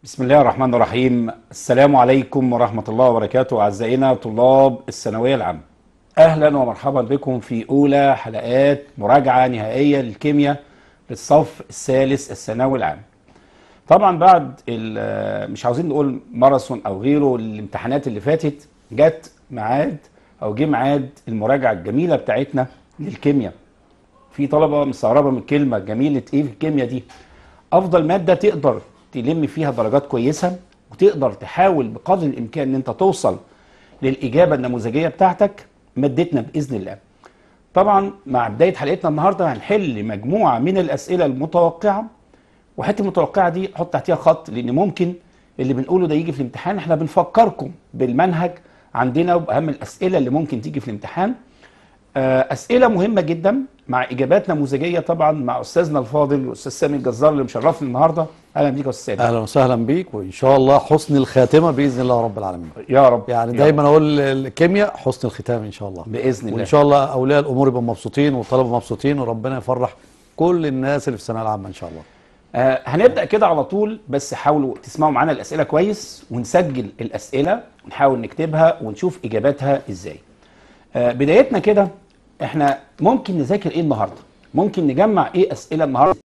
بسم الله الرحمن الرحيم السلام عليكم ورحمة الله وبركاته أعزائنا طلاب الثانوية العامة أهلا ومرحبا بكم في أولى حلقات مراجعة نهائية للكيمياء للصف الثالث الثانوي العام طبعا بعد ال- مش عاوزين نقول ماراثون أو غيره الامتحانات اللي فاتت جت ميعاد أو جه ميعاد المراجعة الجميلة بتاعتنا للكيمياء في طلبة مستغربة من كلمة جميلة إيه في الكيمياء دي افضل ماده تقدر تلم فيها درجات كويسه وتقدر تحاول بقدر الامكان ان انت توصل للاجابه النموذجيه بتاعتك مادتنا باذن الله طبعا مع بدايه حلقتنا النهارده هنحل مجموعه من الاسئله المتوقعه وحته المتوقعه دي حط تحتيها خط لان ممكن اللي بنقوله ده يجي في الامتحان احنا بنفكركم بالمنهج عندنا وباهم الاسئله اللي ممكن تيجي في الامتحان آه، اسئله مهمه جدا مع اجابات نموذجيه طبعا مع استاذنا الفاضل الاستاذ سامي الجزار اللي مشرفني النهارده اهلا بيك يا استاذ سامي اهلا وسهلا بيك وان شاء الله حسن الخاتمه باذن الله رب العالمين يا رب يعني يا دايما اقول الكيمياء حسن الختام ان شاء الله رب. باذن الله وان شاء الله اولياء الامور يبقوا مبسوطين والطلبه مبسوطين وربنا يفرح كل الناس اللي في الثانويه العامه ان شاء الله آه هنبدا كده على طول بس حاولوا تسمعوا معانا الاسئله كويس ونسجل الاسئله ونحاول نكتبها ونشوف اجاباتها ازاي آه بدايتنا كده احنا ممكن نذاكر ايه النهارده ممكن نجمع ايه اسئله النهارده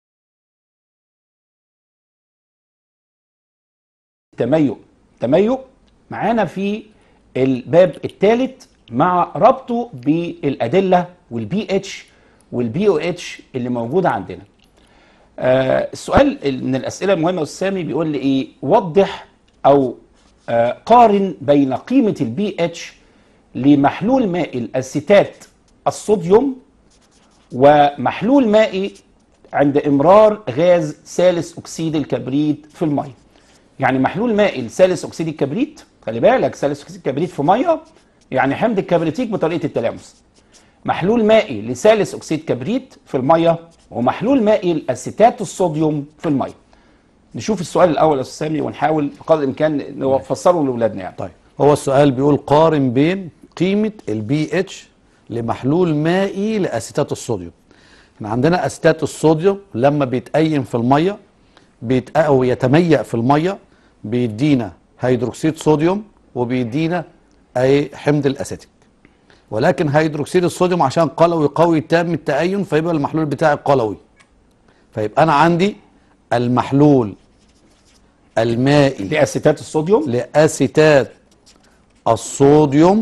تميؤ تميؤ معانا في الباب الثالث مع ربطه بالادله والبي اتش والبي او اتش اللي موجوده عندنا آه السؤال من الاسئله المهمه يا استاذ سامي بيقول لي ايه وضح او آه قارن بين قيمه البي اتش لمحلول مائي اسيتات الصوديوم ومحلول مائي عند امرار غاز ثالث اكسيد الكبريت في الميه يعني محلول مائي لثالث اكسيد الكبريت خلي بالك ثالث اكسيد الكبريت في ميه يعني حمض الكبريتيك بطريقه التلامس محلول مائي لثالث اكسيد كبريت في الميه ومحلول مائي لاسيتات الصوديوم في الميه نشوف السؤال الاول يا استاذ سامي ونحاول بقدر الامكان نفسره لاولادنا يعني طيب هو السؤال بيقول قارن بين قيمه البي اتش لمحلول مائي لاسيتات الصوديوم احنا عندنا اسيتات الصوديوم لما بيتأين في الميه بيت او يتميأ في الميه بيدينا هيدروكسيد صوديوم وبيدينا اي حمض الاسيتيك ولكن هيدروكسيد الصوديوم عشان قلوي قوي تام التأين فيبقى المحلول بتاعي قلوي فيبقى انا عندي المحلول المائي لاسيتات الصوديوم لاسيتات الصوديوم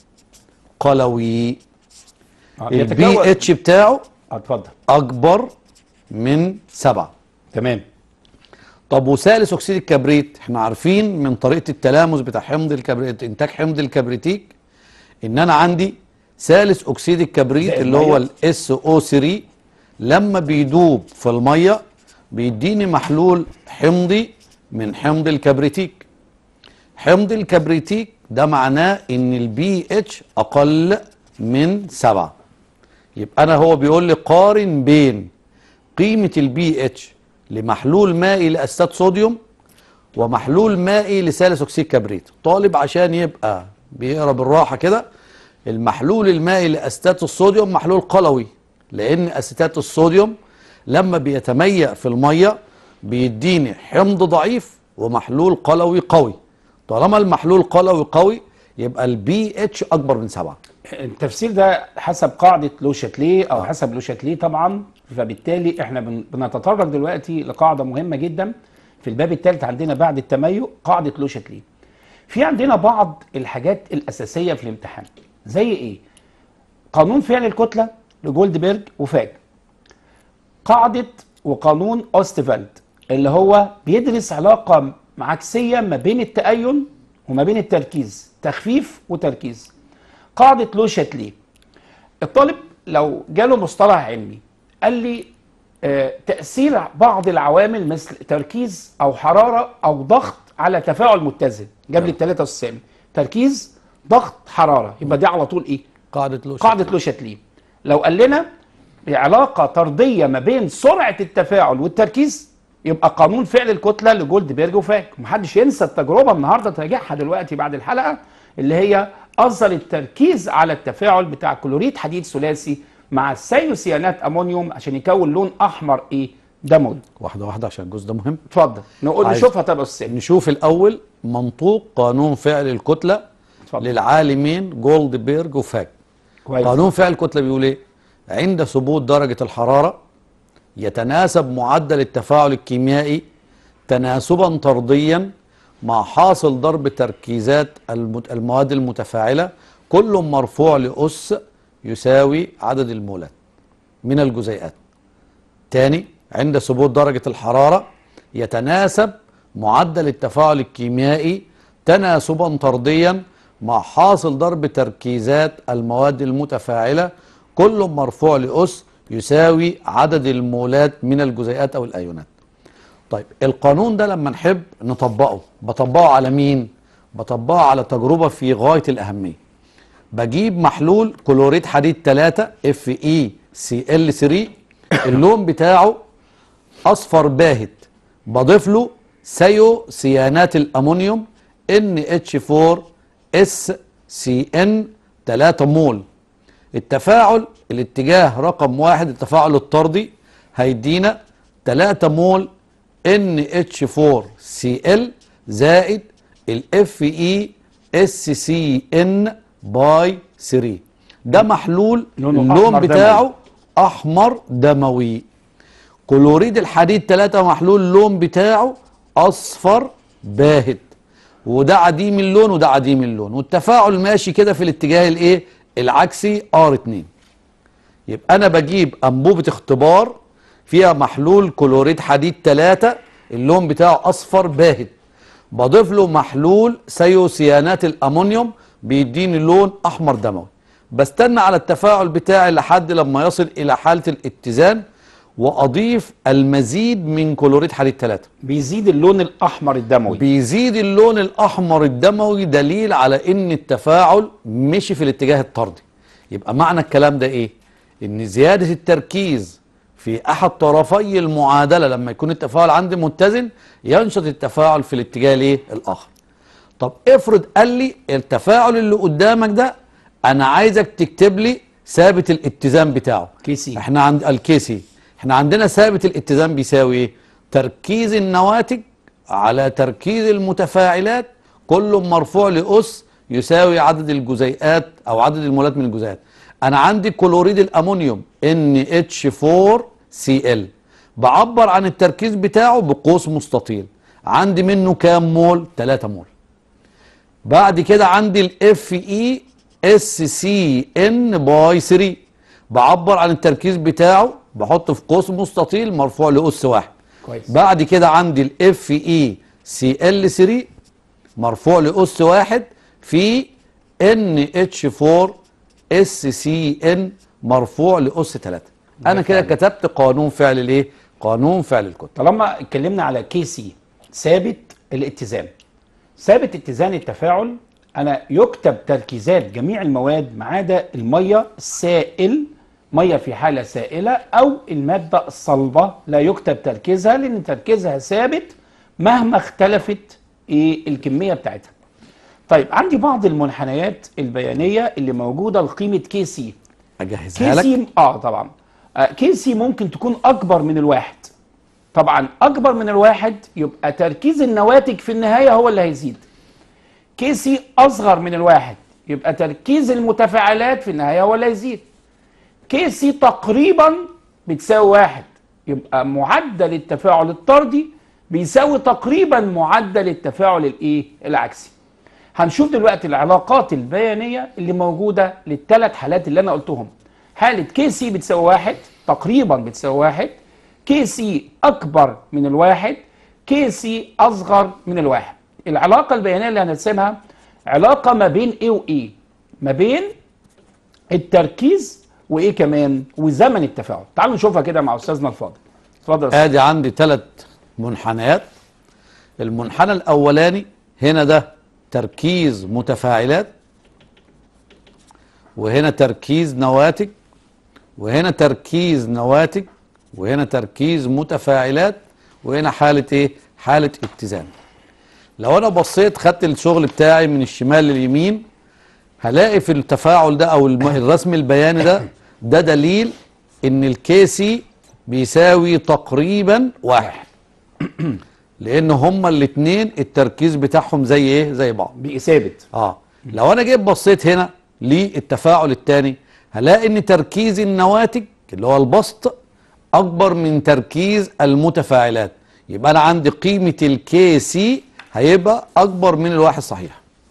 قلوي آه، البي يتكون- اتش بتاعه آه، اتفضل اكبر من سبعة تمام طب وثالث اكسيد الكبريت احنا عارفين من طريقه التلامس بتاع حمض الكبريت انتاج حمض الكبريتيك ان انا عندي ثالث اكسيد الكبريت زائد اللي هو مية. الاس او 3 لما بيدوب في الميه بيديني محلول حمضي من حمض الكبريتيك حمض الكبريتيك ده معناه ان البي اتش اقل من سبعة يبقى انا هو بيقول لي قارن بين قيمة البي اتش لمحلول مائي لأسيتات صوديوم ومحلول مائي لثالث أكسيد كبريت طالب عشان يبقى بيقرا بالراحة كده المحلول المائي لأسيتات الصوديوم محلول قلوي لأن أسيتات الصوديوم لما بيتميأ في المية بيديني حمض ضعيف ومحلول قلوي قوي طالما المحلول قلوي قوي يبقى البي اتش أكبر من سبعة التفسير ده حسب قاعدة لو شاتليه أو حسب لو شاتليه طبعا فبالتالي احنا بن- بنتطرق دلوقتي لقاعدة مهمة جدا في الباب الثالث عندنا بعد التميؤ قاعدة لو شاتليه في عندنا بعض الحاجات الأساسية في الامتحان زي إيه؟ قانون فعل الكتلة لجولدبرج وفاج قاعدة وقانون أوستفالد اللي هو بيدرس علاقة عكسية ما بين التأين وما بين التركيز تخفيف وتركيز قاعدة لو شاتليه الطالب لو جاله مصطلح علمي قال لي آه، تأثير بعض العوامل مثل تركيز أو حرارة أو ضغط على تفاعل متزن جاب لي الثلاثة السامي تركيز ضغط حرارة يبقى دي على طول إيه؟ قاعدة لو قاعدة لو شاتليه لو قال لنا علاقة طردية ما بين سرعة التفاعل والتركيز يبقى قانون فعل الكتلة لجولدبرج وفاك محدش ينسى التجربة النهاردة تراجعها دلوقتي بعد الحلقة اللي هي أثر التركيز على التفاعل بتاع كلوريد حديد ثلاثي مع الثيوسيانات أمونيوم عشان يكون لون أحمر إيه دموي واحده واحده عشان الجزء ده مهم اتفضل نقول عايز- نشوفها طب السن نشوف الاول منطوق قانون فعل الكتله اتفضل. للعالمين جولدبيرج وفاج كويس قانون فعل الكتله بيقول ايه عند ثبوت درجه الحراره يتناسب معدل التفاعل الكيميائي تناسبا طرديا مع حاصل ضرب تركيزات المت- المواد المتفاعله كل مرفوع لاس يساوي عدد المولات من الجزيئات تاني عند ثبوت درجة الحرارة يتناسب معدل التفاعل الكيميائي تناسبا طرديا مع حاصل ضرب تركيزات المواد المتفاعلة كل مرفوع لأس يساوي عدد المولات من الجزيئات أو الأيونات طيب القانون ده لما نحب نطبقه بطبقه على مين؟ بطبقه على تجربة في غاية الأهمية بجيب محلول كلوريد حديد 3 اف اي سي ال 3 اللون بتاعه اصفر باهت بضيف له سيو سيانات الامونيوم ان اتش 4 اس سي ان 3 مول التفاعل الاتجاه رقم واحد التفاعل الطردي هيدينا 3 مول ان اتش 4 سي ال زائد الاف اي اس سي ان باي 3 ده محلول لونه اللون أحمر بتاعه احمر دموي كلوريد الحديد 3 محلول اللون بتاعه اصفر باهت وده عديم اللون وده عديم اللون والتفاعل ماشي كده في الاتجاه الايه العكسي ار 2 يبقى انا بجيب انبوبه اختبار فيها محلول كلوريد حديد 3 اللون بتاعه اصفر باهت بضيف له محلول سيوسيانات الامونيوم بيديني لون احمر دموي بستنى على التفاعل بتاعي لحد لما يصل الى حاله الاتزان واضيف المزيد من كلوريد حديد 3 بيزيد اللون الاحمر الدموي بيزيد اللون الاحمر الدموي دليل على ان التفاعل مشي في الاتجاه الطردي يبقى معنى الكلام ده ايه ان زياده التركيز في احد طرفي المعادله لما يكون التفاعل عندي متزن ينشط التفاعل في الاتجاه الايه الاخر طب افرض قال لي التفاعل اللي قدامك ده انا عايزك تكتب لي ثابت الاتزان بتاعه كيسي احنا عند الكيسي احنا عندنا ثابت الاتزان بيساوي ايه تركيز النواتج على تركيز المتفاعلات كل مرفوع لأس يساوي عدد الجزيئات او عدد المولات من الجزيئات انا عندي كلوريد الامونيوم NH4Cl بعبر عن التركيز بتاعه بقوس مستطيل عندي منه كام مول 3 مول بعد كده عندي الاف اي اس سي ان باي 3 بعبر عن التركيز بتاعه بحط في قوس مستطيل مرفوع لاس واحد كويس بعد كده عندي الاف اي سي ال 3 مرفوع لاس واحد في ان اتش 4 اس سي ان مرفوع لاس 3 انا كده فعلا. كتبت قانون فعل الايه قانون فعل الكتله طالما اتكلمنا على كيسي ثابت الاتزان ثابت اتزان التفاعل انا يكتب تركيزات جميع المواد ما عدا الميه السائل ميه في حاله سائله او الماده الصلبه لا يكتب تركيزها لان تركيزها ثابت مهما اختلفت ايه الكميه بتاعتها طيب عندي بعض المنحنيات البيانيه اللي موجوده لقيمه كيسي اجهزها لك كيسي اه طبعا آه كيسي ممكن تكون اكبر من الواحد طبعا اكبر من الواحد يبقى تركيز النواتج في النهايه هو اللي هيزيد كيسي اصغر من الواحد يبقى تركيز المتفاعلات في النهايه هو اللي هيزيد كيسي تقريبا بتساوي واحد يبقى معدل التفاعل الطردي بيساوي تقريبا معدل التفاعل الايه العكسي هنشوف دلوقتي العلاقات البيانيه اللي موجوده للثلاث حالات اللي انا قلتهم حاله كي سي بتساوي واحد تقريبا بتساوي واحد كي سي اكبر من الواحد كي سي اصغر من الواحد العلاقه البيانيه اللي هنرسمها علاقه ما بين ايه وايه ما بين التركيز وايه كمان وزمن التفاعل تعالوا نشوفها كده مع استاذنا الفاضل اتفضل يا أستاذ. ادي عندي ثلاث منحنيات المنحنى الاولاني هنا ده تركيز متفاعلات وهنا تركيز نواتج وهنا تركيز نواتج وهنا تركيز متفاعلات وهنا حالة ايه حالة اتزان لو انا بصيت خدت الشغل بتاعي من الشمال لليمين هلاقي في التفاعل ده او الم- الرسم البياني ده ده دليل ان الكيسي بيساوي تقريبا واحد لان هما الاتنين التركيز بتاعهم زي ايه زي بعض بقي ثابت اه لو انا جيت بصيت هنا للتفاعل الثاني هلاقي ان تركيز النواتج اللي هو البسط اكبر من تركيز المتفاعلات يبقى انا عندي قيمة الكي سي هيبقى اكبر من الواحد صحيح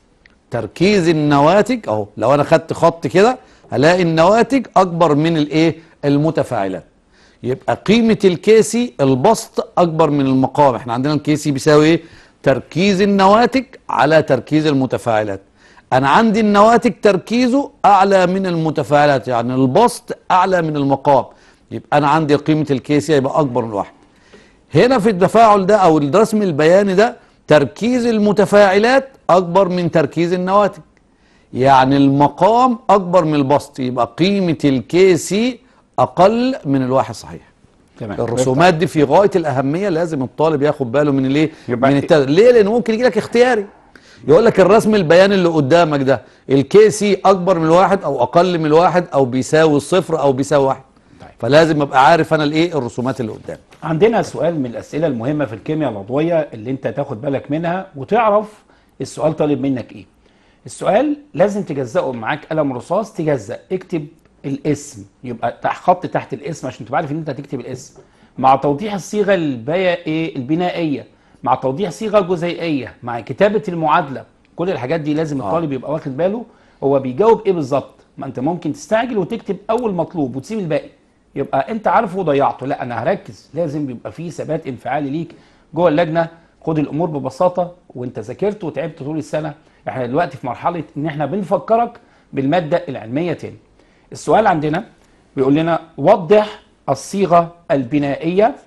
تركيز النواتج اهو لو انا خدت خط كده هلاقي النواتج اكبر من الايه المتفاعلات يبقى قيمة الكيسي البسط اكبر من المقام احنا عندنا الكيسي بيساوي ايه تركيز النواتج على تركيز المتفاعلات انا عندي النواتج تركيزه اعلى من المتفاعلات يعني البسط اعلى من المقام يبقى انا عندي قيمة الكيسي هيبقى اكبر من واحد هنا في التفاعل ده او الرسم البياني ده تركيز المتفاعلات اكبر من تركيز النواتج يعني المقام اكبر من البسط يبقى قيمة الكي سي اقل من الواحد صحيح تمام الرسومات دي في غاية الاهمية لازم الطالب ياخد باله من الايه يبقى من التد... ليه لان ممكن يجي لك اختياري يقول لك الرسم البياني اللي قدامك ده الكي سي اكبر من الواحد او اقل من الواحد او بيساوي الصفر او بيساوي واحد طيب. فلازم ابقى عارف انا الايه الرسومات اللي قدامي عندنا سؤال من الاسئله المهمه في الكيمياء العضويه اللي انت تاخد بالك منها وتعرف السؤال طالب منك ايه السؤال لازم تجزئه معاك قلم رصاص تجزأ اكتب الاسم يبقى تحت خط تحت الاسم عشان تبقى عارف ان انت هتكتب الاسم مع توضيح الصيغه البيا ايه البنائيه مع توضيح صيغه جزيئيه مع كتابه المعادله كل الحاجات دي لازم آه. الطالب يبقى واخد باله هو بيجاوب ايه بالظبط ما انت ممكن تستعجل وتكتب اول مطلوب وتسيب الباقي يبقى انت عارفه وضيعته لا انا هركز لازم يبقى في ثبات انفعالي ليك جوه اللجنه خد الامور ببساطه وانت ذاكرت وتعبت طول السنه احنا دلوقتي في مرحله ان احنا بنفكرك بالماده العلميه تاني السؤال عندنا بيقول لنا وضح الصيغه البنائيه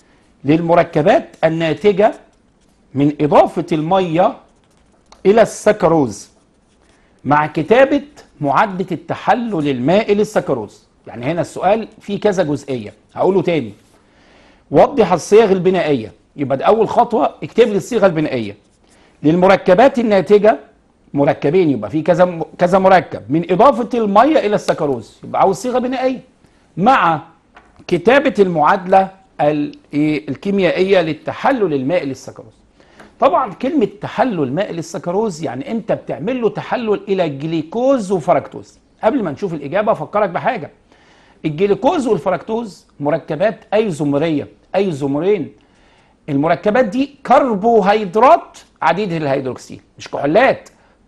للمركبات الناتجه من اضافه الميه الى السكروز مع كتابة معدة التحلل المائي للسكروز يعني هنا السؤال فيه كذا جزئية هقوله تاني وضح الصيغ البنائية يبقى ده أول خطوة اكتب لي الصيغة البنائية للمركبات الناتجة مركبين يبقى في كذا كذا مركب من إضافة المية إلى السكروز يبقى عاوز صيغة بنائية مع كتابة المعادلة ال- إيه الكيميائية للتحلل المائي للسكروز طبعا كلمة تحلل ماء للسكروز يعني انت بتعمل له تحلل الى جليكوز وفركتوز قبل ما نشوف الاجابة افكرك بحاجة الجليكوز والفركتوز مركبات ايزومرية ايزومرين المركبات دي كربوهيدرات عديدة الهيدروكسيل مش كحولات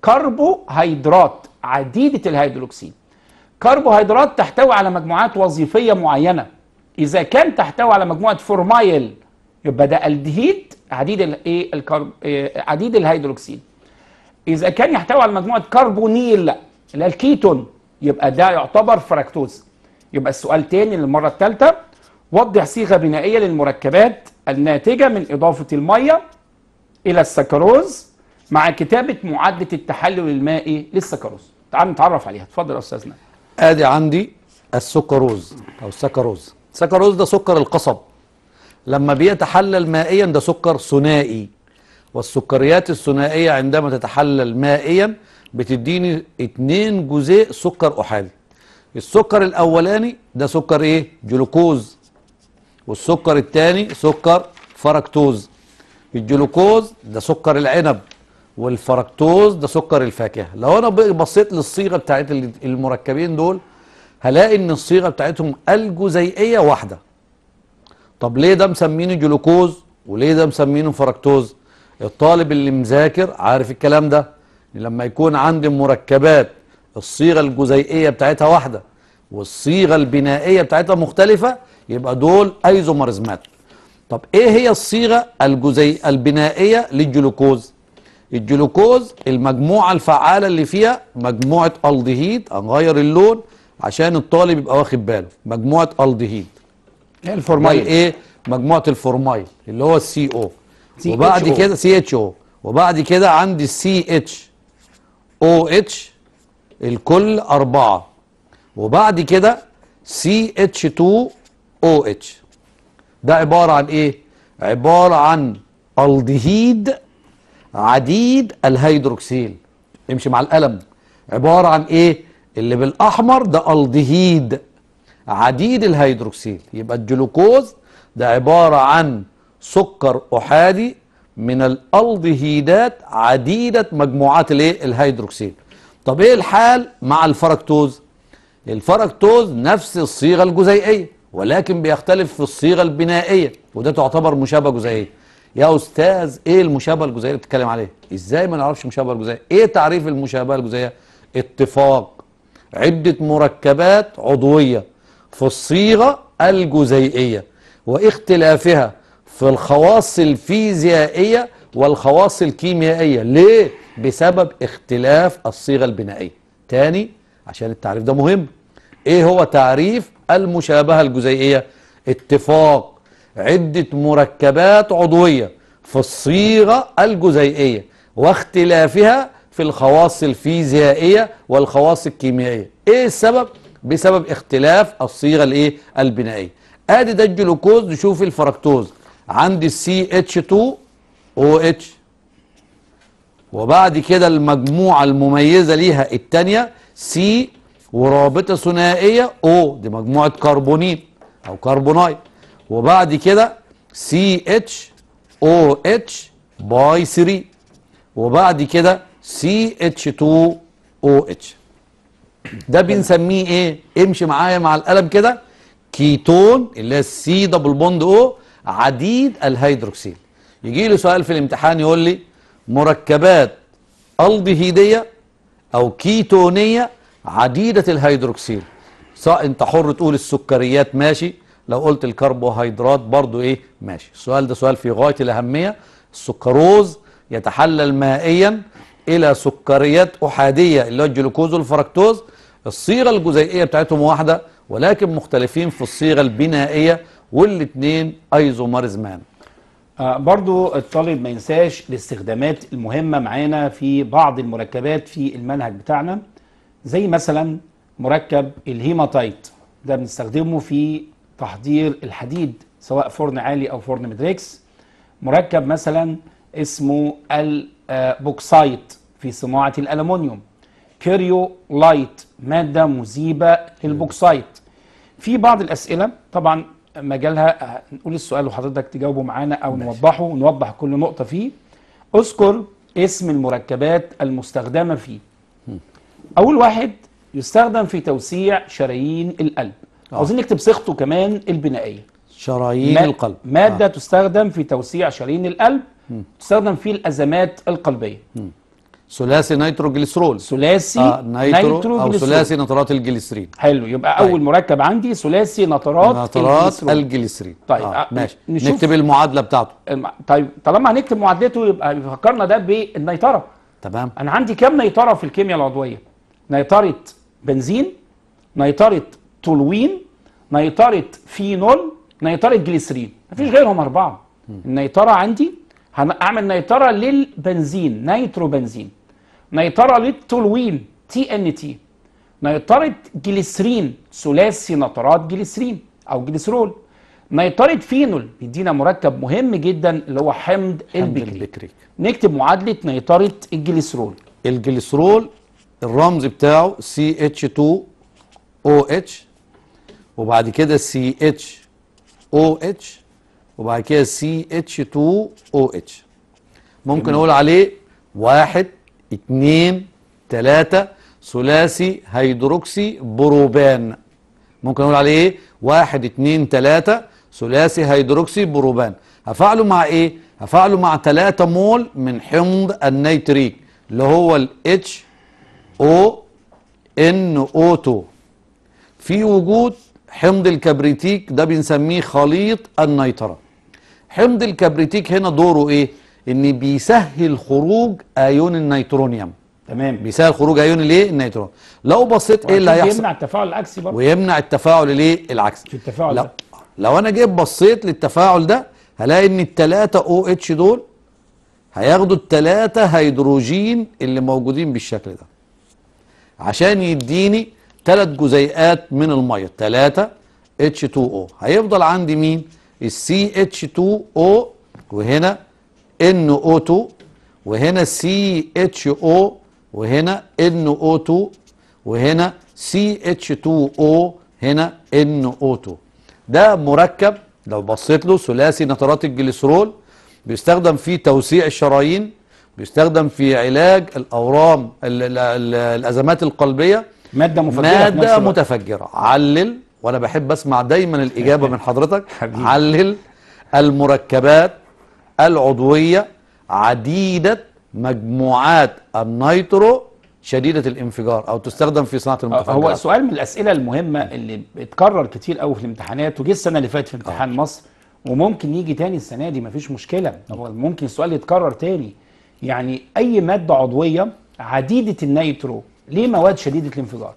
كربوهيدرات عديدة الهيدروكسيل كربوهيدرات تحتوي على مجموعات وظيفية معينة إذا كان تحتوي على مجموعة فورمايل يبقى ده الدهيد عديد الايه الكرب إيه عديد الهيدروكسيل إذا كان يحتوي على مجموعة كربونيل اللي هي الكيتون يبقى ده يعتبر فركتوز يبقى السؤال تاني للمرة الثالثة وضح صيغة بنائية للمركبات الناتجة من إضافة المية إلى السكروز مع كتابة معادلة التحلل المائي للسكروز تعال نتعرف عليها اتفضل يا أستاذنا ادي عندي السكروز او السكروز السكروز ده سكر القصب لما بيتحلل مائيا ده سكر ثنائي والسكريات الثنائية عندما تتحلل مائيا بتديني اتنين جزيء سكر أحادي السكر الأولاني ده سكر ايه جلوكوز والسكر الثاني سكر فركتوز الجلوكوز ده سكر العنب والفركتوز ده سكر الفاكهة لو انا بصيت للصيغة بتاعت المركبين دول هلاقي ان الصيغة بتاعتهم الجزيئية واحدة طب ليه ده مسمينه جلوكوز وليه ده مسمينه فركتوز الطالب اللي مذاكر عارف الكلام ده لما يكون عندي مركبات الصيغة الجزيئية بتاعتها واحدة والصيغة البنائية بتاعتها مختلفة يبقى دول ايزومرزمات طب ايه هي الصيغة الجزي البنائية للجلوكوز الجلوكوز المجموعة الفعالة اللي فيها مجموعة الدهيد هنغير اللون عشان الطالب يبقى واخد باله مجموعة الدهيد هي مايل الفورمايل ايه مجموعه الفورمايل اللي هو السي او CHO. وبعد كده سي اتش او وبعد كده عندي السي اتش او اتش الكل أربعة وبعد كده سي اتش 2 او اتش ده عبارة عن ايه عبارة عن الدهيد عديد الهيدروكسيل امشي مع القلم عبارة عن ايه اللي بالاحمر ده الدهيد عديد الهيدروكسيل يبقى الجلوكوز ده عبارة عن سكر أحادي من الألدهيدات عديدة مجموعات الايه الهيدروكسيل طب ايه الحال مع الفركتوز الفركتوز نفس الصيغة الجزيئية ولكن بيختلف في الصيغة البنائية وده تعتبر مشابهة جزيئية يا أستاذ إيه المشابهة الجزيئية اللي بتتكلم عليها؟ إزاي ما نعرفش المشابهة الجزيئية؟ إيه تعريف المشابهة الجزيئية؟ اتفاق عدة مركبات عضوية في الصيغة الجزيئية واختلافها في الخواص الفيزيائية والخواص الكيميائية ليه؟ بسبب اختلاف الصيغة البنائية تاني عشان التعريف ده مهم ايه هو تعريف المشابهة الجزيئية اتفاق عدة مركبات عضوية في الصيغة الجزيئية واختلافها في الخواص الفيزيائية والخواص الكيميائية ايه السبب بسبب اختلاف الصيغة الايه البنائية ادي ده الجلوكوز نشوف الفركتوز عندي السي اتش 2 او اتش وبعد كده المجموعة المميزة ليها التانية سي ورابطة ثنائية او دي مجموعة كربونين او كربونايت وبعد كده سي اتش او اتش باي 3 وبعد كده سي اتش 2 او اتش ده بنسميه ايه امشي معايا مع القلم كده كيتون اللي هي السي دبل بوند او عديد الهيدروكسيل يجي لي سؤال في الامتحان يقول لي مركبات الدهيديه او كيتونيه عديده الهيدروكسيل سواء انت حر تقول السكريات ماشي لو قلت الكربوهيدرات برضو ايه ماشي السؤال ده سؤال في غايه الاهميه السكروز يتحلل مائيا الى سكريات احاديه اللي هو الجلوكوز والفركتوز الصيغه الجزيئيه بتاعتهم واحده ولكن مختلفين في الصيغه البنائيه والاثنين ايزومرزمان آه برضو الطالب ما ينساش الاستخدامات المهمة معانا في بعض المركبات في المنهج بتاعنا زي مثلا مركب الهيماتايت ده بنستخدمه في تحضير الحديد سواء فرن عالي او فرن مدريكس مركب مثلا اسمه البوكسايت في صناعة الألمنيوم كيريو لايت مادة مذيبة للبوكسايت في بعض الأسئلة طبعا مجالها نقول السؤال وحضرتك تجاوبه معانا أو نوضحه ونوضح كل نقطة فيه اذكر اسم المركبات المستخدمة فيه أول واحد يستخدم في توسيع شرايين القلب آه. عاوزين نكتب صيغته كمان البنائية شرايين ما- القلب مادة آه. تستخدم في توسيع شرايين القلب تستخدم في الأزمات القلبية ثلاثي نيتروجليسرول ثلاثي آه نيترو او نيتروجليسرول. ثلاثي نترات الجليسرين حلو يبقى طيب. أول مركب عندي ثلاثي نترات نترات الجليسرول. الجليسرين طيب، آه آه، ماشي نشوف- نكتب المعادله بتاعته الم- طيب طالما هنكتب معادلته يبقى فكرنا ده بالنيترة تمام أنا عندي كام نيترة في الكيمياء العضوية؟ نيترة بنزين نيترة تولوين نيترة فينول نيترة جليسرين مفيش غيرهم أربعة النيترة عندي هعمل نيترة للبنزين نيترو بنزين نيترة للتولوين تي ان تي نيترة جليسرين ثلاثي نترات جليسرين أو جليسرول نيترة فينول بيدينا مركب مهم جدا اللي هو حمض حمض البكري البكري نكتب معادلة نيترة الجليسرول الجليسرول الرمز بتاعه سي اتش 2 او اتش وبعد كده سي اتش او اتش وبعد كده سي اتش 2 او اتش ممكن اقول عليه واحد اتنين تلاتة ثلاثي هيدروكسي بروبان ممكن اقول عليه ايه واحد اتنين تلاتة ثلاثي هيدروكسي بروبان هفعله مع ايه هفعله مع تلاتة مول من حمض النيتريك اللي هو ال اتش او ان او 2 في وجود حمض الكبريتيك ده بنسميه خليط النيترة حمض الكبريتيك هنا دوره ايه ان بيسهل خروج ايون النيترونيوم تمام بيسهل خروج ايون الايه النيترون لو بصيت ايه اللي وأكيد هيحصل يمنع التفاعل العكسي برضه ويمنع التفاعل الايه العكسي في التفاعل لو, ده. لو انا جيت بصيت للتفاعل ده هلاقي ان التلاتة او اتش دول هياخدوا التلاتة هيدروجين اللي موجودين بالشكل ده عشان يديني ثلاث جزيئات من الميه 3 H2O هيفضل عندي مين السي اتش 2 او وهنا NO2 وهنا سي اتش او وهنا NO2 وهنا سي اتش 2 او هنا ان اوتو ده مركب لو بصيت له ثلاثي نترات الجليسرول بيستخدم في توسيع الشرايين بيستخدم في علاج الاورام ال ال ال الازمات القلبيه ماده مفجره في نفس ماده الوقت. متفجره علل وانا بحب اسمع دايما الاجابه من حضرتك حبيبي. علل المركبات العضويه عديده مجموعات النيترو شديده الانفجار او تستخدم في صناعه آه، المتفجرات هو سؤال من الاسئله المهمه اللي بيتكرر كتير قوي في الامتحانات وجه السنه اللي فاتت في امتحان مصر وممكن يجي تاني السنه دي مفيش مشكله هو ممكن السؤال يتكرر تاني يعني اي ماده عضويه عديده النيترو ليه مواد شديده الانفجار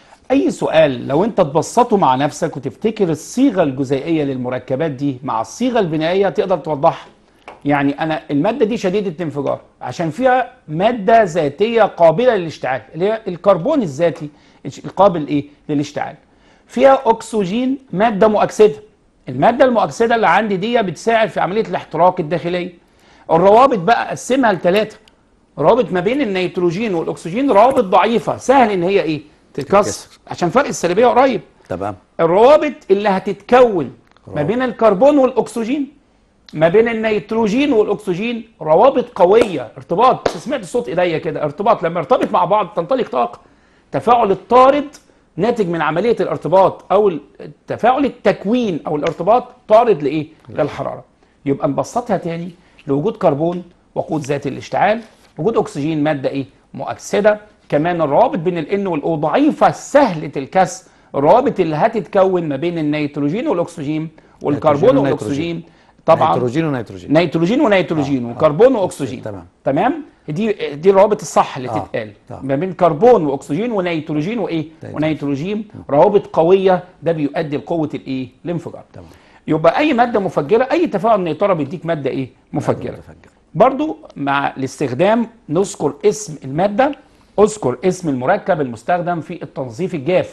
اي سؤال لو انت تبسطه مع نفسك وتفتكر الصيغه الجزيئيه للمركبات دي مع الصيغه البنائيه تقدر توضحها يعني انا الماده دي شديده الانفجار عشان فيها ماده ذاتيه قابله للاشتعال اللي هي الكربون الذاتي القابل ايه للاشتعال فيها اكسجين ماده مؤكسده الماده المؤكسده اللي عندي دي بتساعد في عمليه الاحتراق الداخليه الروابط بقى اقسمها لثلاثه رابط ما بين النيتروجين والاكسجين روابط ضعيفه سهل ان هي ايه تتكسر تتكسر. عشان فرق السلبيه قريب تمام الروابط اللي هتتكون ما روابط. بين الكربون والاكسجين ما بين النيتروجين والاكسجين روابط قويه ارتباط سمعت صوت ايديا كده ارتباط لما يرتبط مع بعض تنطلق طاقه تفاعل الطارد ناتج من عمليه الارتباط او تفاعل التكوين او الارتباط طارد لايه للحراره يبقى نبسطها تاني لوجود كربون وقود ذاتي الاشتعال وجود اكسجين ماده ايه مؤكسده كمان الروابط بين الان والاو ضعيفه سهله الكسر الروابط اللي هتتكون ما بين النيتروجين والاكسجين والكربون نيتروجين والاكسجين طبعا نيتروجين ونيتروجين نيتروجين ونيتروجين آه، وكربون آه، واكسجين تمام. تمام دي دي الروابط الصح اللي آه، تتقال آه. ما بين كربون واكسجين ونيتروجين وايه نيتروجين. ونيتروجين روابط قويه ده بيؤدي لقوه الايه الانفجار تمام. يبقى اي ماده مفجره اي تفاعل نيترا بيديك ماده ايه مفجره متفجر. برضو مع الاستخدام نذكر اسم الماده اذكر اسم المركب المستخدم في التنظيف الجاف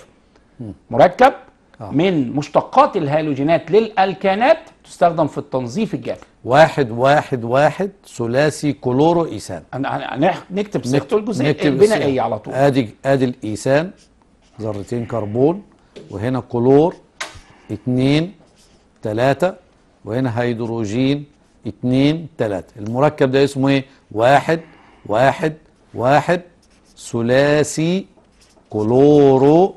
مركب آه. من مشتقات الهالوجينات للالكانات تستخدم في التنظيف الجاف واحد واحد واحد ثلاثي كلورو ايثان أنا- أنا- نح- نكتب صيغته نكتب الجزئيه البنائيه الصيغة. على طول ادي ادي الايثان ذرتين كربون وهنا كلور اتنين تلاتة وهنا هيدروجين اتنين تلاتة المركب ده اسمه ايه واحد واحد واحد ثلاثي كلورو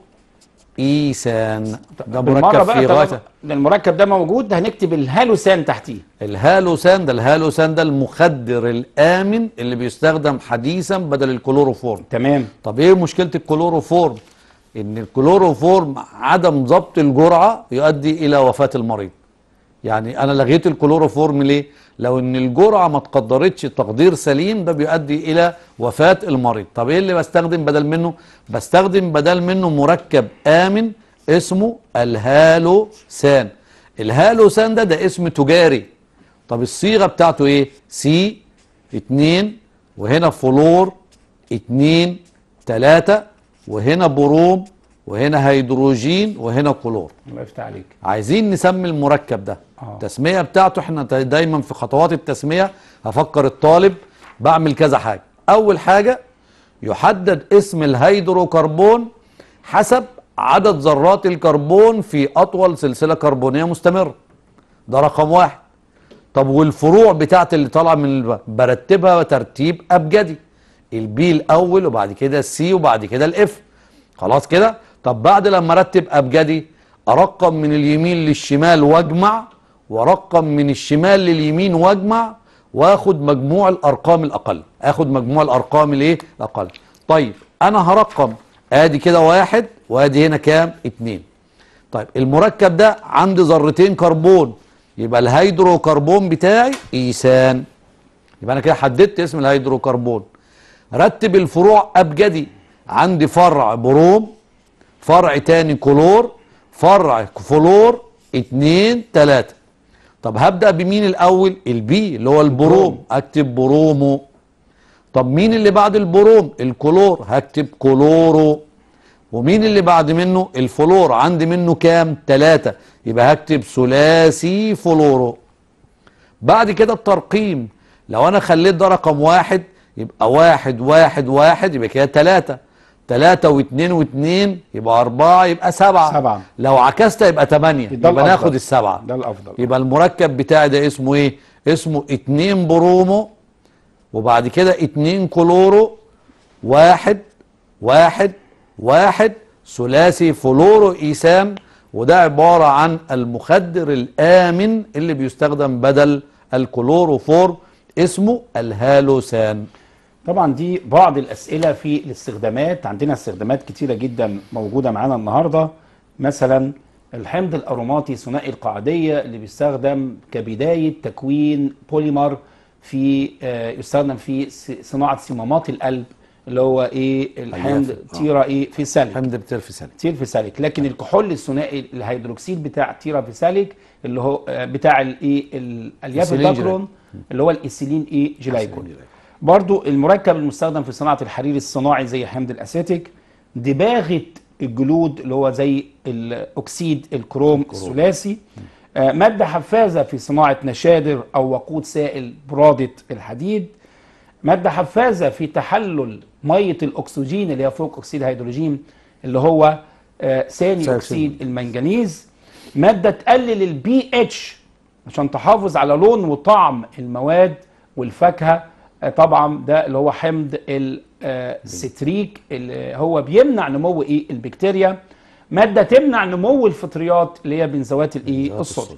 ايثان ده بالمره مركب بقى في طالما غايه ده المركب ده موجود هنكتب الهالوسان تحتيه الهالوسان ده الهالوسان ده المخدر الامن اللي بيستخدم حديثا بدل الكلوروفورم تمام طب ايه مشكله الكلوروفورم ان الكلوروفورم عدم ضبط الجرعه يؤدي الى وفاه المريض يعني انا لغيت الكلوروفورم ليه لو ان الجرعه ما تقدرتش تقدير سليم ده بيؤدي الى وفاه المريض طب ايه اللي بستخدم بدل منه بستخدم بدل منه مركب امن اسمه الهالوسان الهالوسان ده ده اسم تجاري طب الصيغه بتاعته ايه سي 2 وهنا فلور 2 3 وهنا بروم وهنا هيدروجين وهنا كلور الله يفتح عليك عايزين نسمي المركب ده آه. التسميه بتاعته احنا دا- دايما في خطوات التسميه هفكر الطالب بعمل كذا حاجه اول حاجه يحدد اسم الهيدروكربون حسب عدد ذرات الكربون في اطول سلسله كربونيه مستمره ده رقم واحد طب والفروع بتاعت اللي طالعه من الب... برتبها ترتيب ابجدي البي الاول وبعد كده السي وبعد كده الاف خلاص كده طب بعد لما ارتب ابجدي ارقم من اليمين للشمال واجمع وارقم من الشمال لليمين واجمع واخد مجموع الارقام الاقل اخد مجموع الارقام الايه الاقل طيب انا هرقم ادي كده واحد وادي هنا كام اتنين طيب المركب ده عندي ذرتين كربون يبقى الهيدروكربون بتاعي ايثان يبقى انا كده حددت اسم الهيدروكربون رتب الفروع ابجدي عندي فرع بروم فرع تاني كلور فرع فلور اتنين تلاتة طب هبدأ بمين الاول البي اللي هو البروم اكتب برومو طب مين اللي بعد البروم الكلور هكتب كلورو ومين اللي بعد منه الفلور عندي منه كام تلاتة يبقى هكتب ثلاثي فلورو بعد كده الترقيم لو انا خليت ده رقم واحد يبقى واحد واحد واحد يبقى كده تلاتة 3 و2 و2 يبقى 4 يبقى 7 سبعة. لو عكست يبقى 8 ده يبقى الأفضل. ناخد السبعة ده الافضل يبقى المركب بتاعي ده اسمه ايه اسمه 2 برومو وبعد كده 2 كلورو واحد واحد واحد ثلاثي فلورو ايثان وده عبارة عن المخدر الآمن اللي بيستخدم بدل الكلوروفور اسمه الهالوسان طبعا دي بعض الاسئله في الاستخدامات عندنا استخدامات كتيره جدا موجوده معانا النهارده مثلا الحمض الاروماتي ثنائي القاعديه اللي بيستخدم كبدايه تكوين بوليمر في آه، يستخدم في س- صناعه صمامات القلب اللي هو ايه الحمض آه. تيرا ايه فيساليك حمض بترفسان تيرفيساليك لكن الكحول الثنائي الهيدروكسيد بتاع تيرافيساليك اللي هو آه، بتاع الايه ال- إيثيلين اليافيداكرون اللي هو الايثيلين ايه جلايكول جلايكول. برضو المركب المستخدم في صناعه الحرير الصناعي زي حمض الاسيتيك دباغه الجلود اللي هو زي الاكسيد الكروم الثلاثي آه، ماده حفازه في صناعه نشادر او وقود سائل براده الحديد مادة حفازة في تحلل مية الأكسجين اللي هي فوق أكسيد هيدروجين اللي هو آه، ثاني ثاني أكسيد المنجنيز مادة تقلل البي اتش عشان تحافظ على لون وطعم المواد والفاكهة آه، طبعا ده اللي هو حمض ال- آه، الستريك اللي هو بيمنع نمو ايه البكتيريا مادة تمنع نمو الفطريات اللي هي بنزوات الايه الصوديوم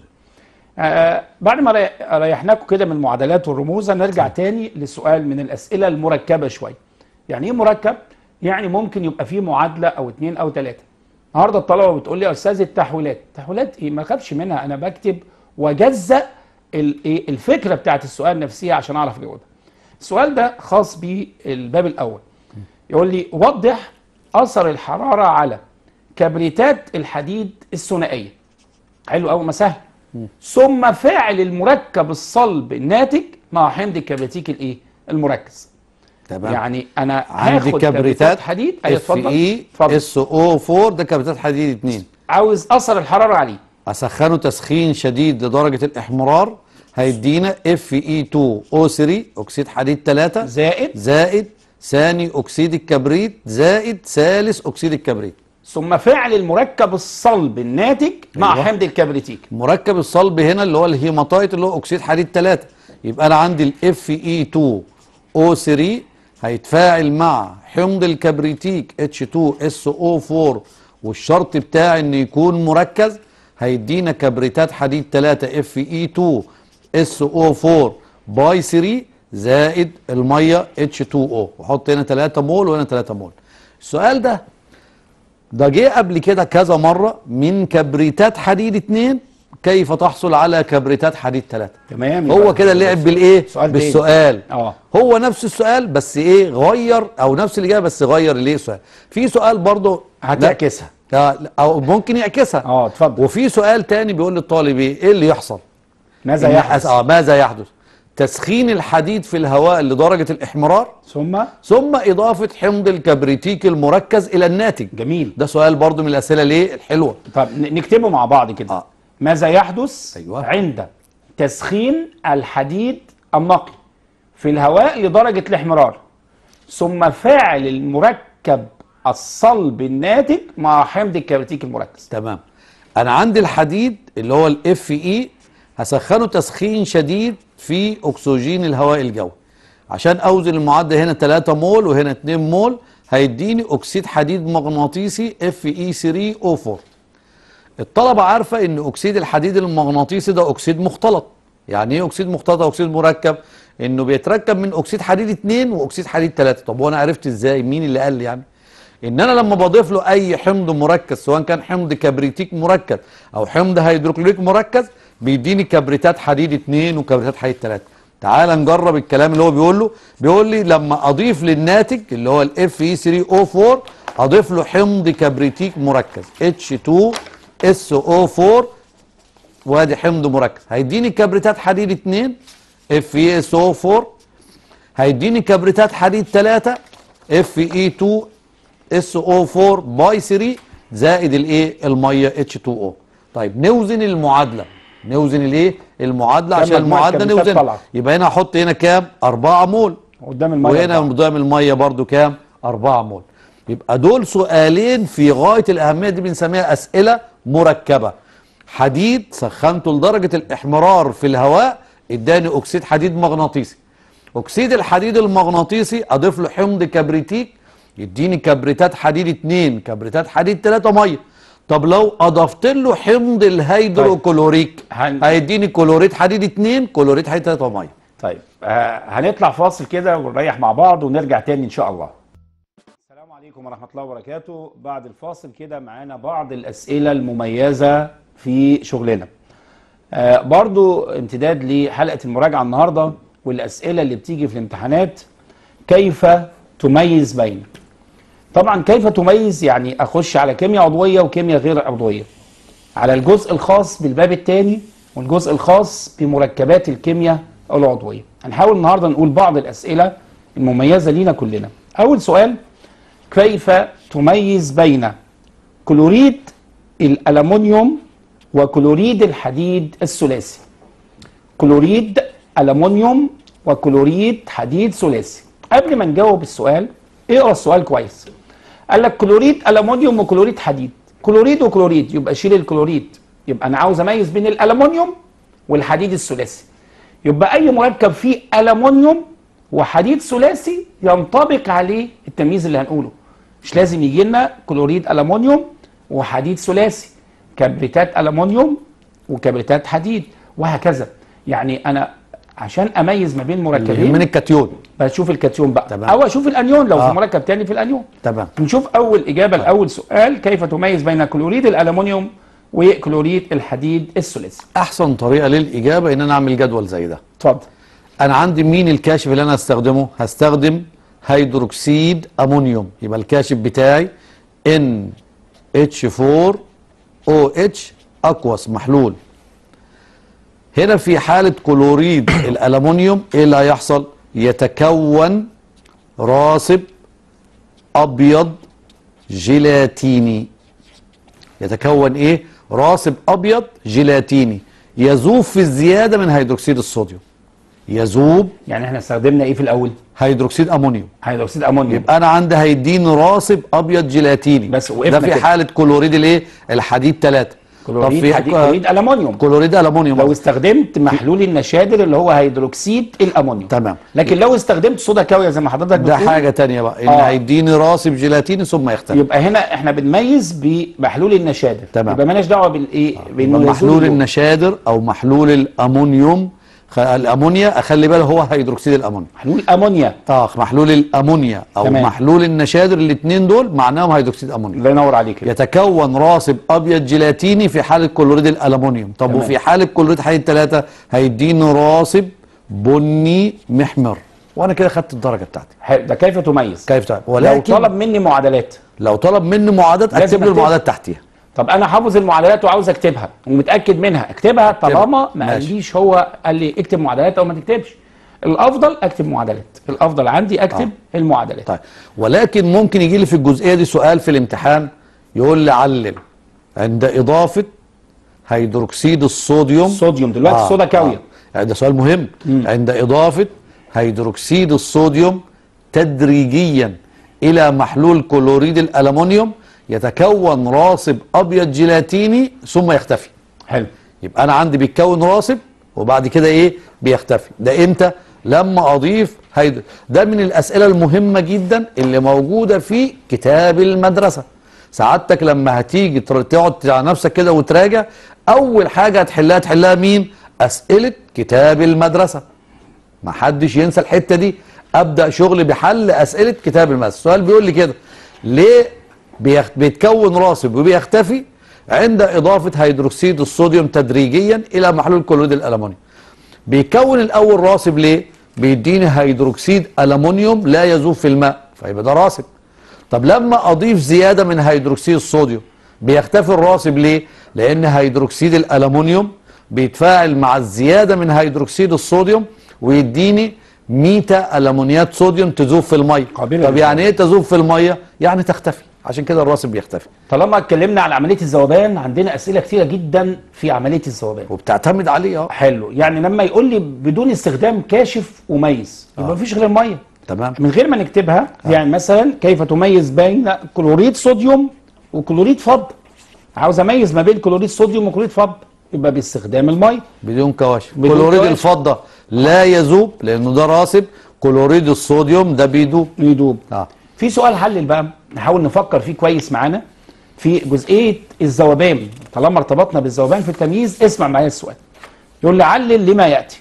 آه بعد ما ري- ريحناكم كده من المعادلات والرموز نرجع تاني لسؤال من الاسئله المركبه شويه يعني ايه مركب يعني ممكن يبقى فيه معادله او اتنين او تلاته النهارده الطلبه بتقول لي يا استاذ التحويلات التحويلات ايه ما خافش منها انا بكتب واجزأ ال- إيه الفكره بتاعت السؤال نفسها عشان اعرف اجاوبها السؤال ده خاص بالباب الاول يقول لي وضح اثر الحراره على كبريتات الحديد الثنائيه حلو قوي ما سهل ثم فاعل المركب الصلب الناتج مع حمض الكبريتيك الايه المركز تمام يعني انا عندي هاخد كبريتات حديد ايوه اف اتفضل اي اتفضل اس او 4 ده كبريتات حديد 2 عاوز اثر الحراره عليه اسخنه تسخين شديد لدرجه الاحمرار هيدينا اف اي 2 او 3 اكسيد حديد 3 زائد زائد ثاني اكسيد الكبريت زائد ثالث اكسيد الكبريت ثم فعل المركب الصلب الناتج مع أيوة. حمض الكبريتيك مركب الصلب هنا اللي هو الهيماتايت اللي هو اكسيد حديد 3 يبقى انا عندي الاف اي 2 او 3 هيتفاعل مع حمض الكبريتيك اتش 2 اس او 4 والشرط بتاعي انه يكون مركز هيدينا كبريتات حديد 3 اف اي 2 اس او 4 باي 3 زائد الميه اتش 2 او واحط هنا 3 مول وهنا 3 مول السؤال ده ده جه قبل كده كذا مرة من كبريتات حديد اتنين كيف تحصل على كبريتات حديد ثلاثة تمام هو يبقى كده لعب بالايه سؤال تاني. بالسؤال اه هو نفس السؤال بس ايه غير او نفس الاجابه بس غير الايه السؤال في سؤال برضه هتعكسها لا لا، او ممكن يعكسها اه اتفضل وفي سؤال تاني بيقول للطالب ايه ايه اللي يحصل ماذا إن يحدث أس- اه ماذا يحدث تسخين الحديد في الهواء لدرجه الاحمرار ثم ثم اضافه حمض الكبريتيك المركز الى الناتج جميل ده سؤال برضو من الاسئله ليه الحلوه طب ن- نكتبه مع بعض كده آه. ماذا يحدث أيوة. عند تسخين الحديد النقي في الهواء لدرجة الاحمرار ثم فاعل المركب الصلب الناتج مع حمض الكبريتيك المركز تمام انا عندي الحديد اللي هو الاف اي هسخنه تسخين شديد في اكسجين الهواء الجوي عشان اوزن المعدل هنا 3 مول وهنا 2 مول هيديني اكسيد حديد مغناطيسي اف اي 3 او 4 الطلبه عارفه ان اكسيد الحديد المغناطيسي ده اكسيد مختلط يعني ايه اكسيد مختلط او اكسيد مركب انه بيتركب من اكسيد حديد 2 واكسيد حديد 3 طب وانا عرفت ازاي مين اللي قال لي يعني ان انا لما بضيف له اي حمض مركز سواء كان حمض كبريتيك مركز او حمض هيدروكلوريك مركز بيديني كبريتات حديد 2 وكبريتات حديد 3 تعال نجرب الكلام اللي هو بيقول له بيقول لي لما اضيف للناتج اللي هو الاف اي 3 او 4 اضيف له حمض كبريتيك مركز اتش 2 اس او 4 وادي حمض مركز هيديني كبريتات حديد 2 اف اي اس او 4 هيديني كبريتات حديد 3 اف اي 2 اس او 4 باي 3 زائد الايه الميه اتش 2 او طيب نوزن المعادله نوزن الايه المعادله كم عشان مجموعة المعادله كبريتات نوزنها طالعة؟ يبقى هنا احط هنا كام 4 مول قدام الميه وهنا أربعة. قدام الميه برضو كام 4 مول يبقى دول سؤالين في غايه الاهميه دي بنسميها اسئله مركبه حديد سخنته لدرجه الاحمرار في الهواء اداني اكسيد حديد مغناطيسي اكسيد الحديد المغناطيسي اضيف له حمض كبريتيك يديني كبريتات حديد 2 كبريتات حديد 3 ميه طب لو اضفت له حمض الهيدروكلوريك هن- هيديني كلوريد حديد 2 كلوريد حديد 3 ميه طيب آه هنطلع فاصل كده ونريح مع بعض ونرجع تاني ان شاء الله السلام عليكم ورحمة الله وبركاته بعد الفاصل كده معانا بعض الأسئلة المميزة في شغلنا آه برضو امتداد لحلقة المراجعة النهاردة والأسئلة اللي بتيجي في الامتحانات كيف تميز بين طبعا كيف تميز يعني أخش على كيمياء عضوية وكيمياء غير عضوية على الجزء الخاص بالباب الثاني والجزء الخاص بمركبات الكيمياء العضوية هنحاول النهاردة نقول بعض الأسئلة المميزة لينا كلنا أول سؤال كيف تميز بين كلوريد الألمنيوم وكلوريد الحديد الثلاثي كلوريد ألمنيوم وكلوريد حديد ثلاثي قبل ما نجاوب السؤال اقرا السؤال كويس قال لك كلوريد ألمنيوم وكلوريد حديد كلوريد وكلوريد يبقى شيل الكلوريد يبقى انا عاوز اميز بين الألمنيوم والحديد الثلاثي يبقى اي مركب فيه ألمنيوم وحديد ثلاثي ينطبق عليه التمييز اللي هنقوله مش لازم يجي لنا كلوريد ألمنيوم وحديد ثلاثي كبريتات ألمنيوم وكبريتات حديد وهكذا يعني انا عشان اميز ما بين من مركبين الكاتيون بشوف الكاتيون بقى تمام. او اشوف الانيون لو آه. في مركب تاني في الانيون تمام نشوف اول اجابه لاول سؤال كيف تميز بين كلوريد الالومنيوم وكلوريد الحديد الثلاثي احسن طريقه للاجابه ان انا اعمل جدول زي ده اتفضل انا عندي مين الكاشف اللي انا هستخدمه هستخدم هيدروكسيد امونيوم يبقى الكاشف بتاعي ان اتش 4 او اتش اقوس محلول هنا في حالة كلوريد الألمنيوم إيه اللي هيحصل؟ يتكون راسب أبيض جيلاتيني يتكون إيه؟ راسب أبيض جيلاتيني يذوب في الزيادة من هيدروكسيد الصوديوم يذوب يعني احنا استخدمنا ايه في الاول هيدروكسيد أمونيوم هيدروكسيد امونيوم يبقى انا عندي هيديني راسب ابيض جيلاتيني بس وقفنا ده في كده. حاله كلوريد الايه الحديد 3 كلوريد حديد كلوريد الومنيوم كلوريد الومنيوم لو استخدمت محلول النشادر اللي هو هيدروكسيد الامونيوم تمام. لكن لو استخدمت صودا كاويه زي ما حضرتك ده بتقول حاجه تانية بقى ان آه. هيديني راسب جيلاتيني ثم يختفي يبقى هنا احنا بنميز بمحلول النشادر تمام. يبقى مالناش دعوه بالايه بانه يبقى يزول محلول اللون. النشادر او محلول الامونيوم خ- الامونيا اخلي بالي هو هيدروكسيد الامونيا محلول امونيا اه محلول الامونيا او تمام. محلول النشادر الاثنين دول معناهم هيدروكسيد امونيا الله ينور عليك كده. يتكون راسب ابيض جيلاتيني في حاله كلوريد الالومنيوم طب تمام. وفي حاله كلوريد حديد 3 هيديني راسب بني محمر وانا كده خدت الدرجه بتاعتي حلو ده كيف تميز كيف تعمل لو ولكن طلب مني معادلات لو طلب مني معادلات لازم اكتب له أكتبها. المعادلات تحتيها طب انا حافظ المعادلات وعاوز اكتبها ومتاكد منها اكتبها طالما ما ماشي. قاليش هو قال لي اكتب معادلات او ما تكتبش الافضل اكتب معادلات الافضل عندي اكتب آه. المعادلات طيب ولكن ممكن يجي لي في الجزئيه دي سؤال في الامتحان يقول لي علل عند اضافه هيدروكسيد الصوديوم الصوديوم دلوقتي صودا كاويه آه. ده سؤال مهم مم. عند إضافة هيدروكسيد الصوديوم تدريجيا إلى محلول كلوريد الألمنيوم يتكون راسب أبيض جيلاتيني ثم يختفي حلو يبقى أنا عندي بيتكون راسب وبعد كده إيه بيختفي ده إمتى لما أضيف هيد... ده من الأسئلة المهمة جدا اللي موجودة في كتاب المدرسة سعادتك لما هتيجي تر- تقعد على نفسك كده وتراجع أول حاجة هتحلها تحلها مين أسئلة كتاب المدرسة ما حدش ينسى الحته دي ابدا شغل بحل اسئله كتاب المدرسه السؤال بيقول لي كده ليه بيخ... بيتكون راسب وبيختفي عند اضافه هيدروكسيد الصوديوم تدريجيا الى محلول كلوريد الالمنيوم بيكون الاول راسب ليه بيديني هيدروكسيد الومنيوم لا يذوب في الماء فيبقى ده راسب طب لما اضيف زياده من هيدروكسيد الصوديوم بيختفي الراسب ليه لان هيدروكسيد الالومنيوم بيتفاعل مع الزياده من هيدروكسيد الصوديوم ويديني ميتا الومنيات صوديوم تذوب في الميه قابلة طب يعني ايه تذوب في الميه يعني تختفي عشان كده الراسب بيختفي طالما اتكلمنا عن عمليه الذوبان عندنا اسئله كتيره جدا في عمليه الذوبان وبتعتمد عليه اه حلو يعني لما يقول لي بدون استخدام كاشف وميز يبقى آه. مفيش غير الميه تمام من غير ما نكتبها يعني مثلا كيف تميز بين كلوريد صوديوم وكلوريد فضه عاوز اميز ما بين كلوريد صوديوم وكلوريد فضه يبقى باستخدام الميه بدون كواشف بدون كلوريد كواشف. الفضه لا يذوب لانه ده راسب كلوريد الصوديوم ده بيدوب يدوب اه في سؤال حلل بقى نحاول نفكر فيه كويس معانا في جزئيه الذوبان طالما ارتبطنا بالذوبان في التمييز اسمع معايا السؤال يقول لي علل لما ياتي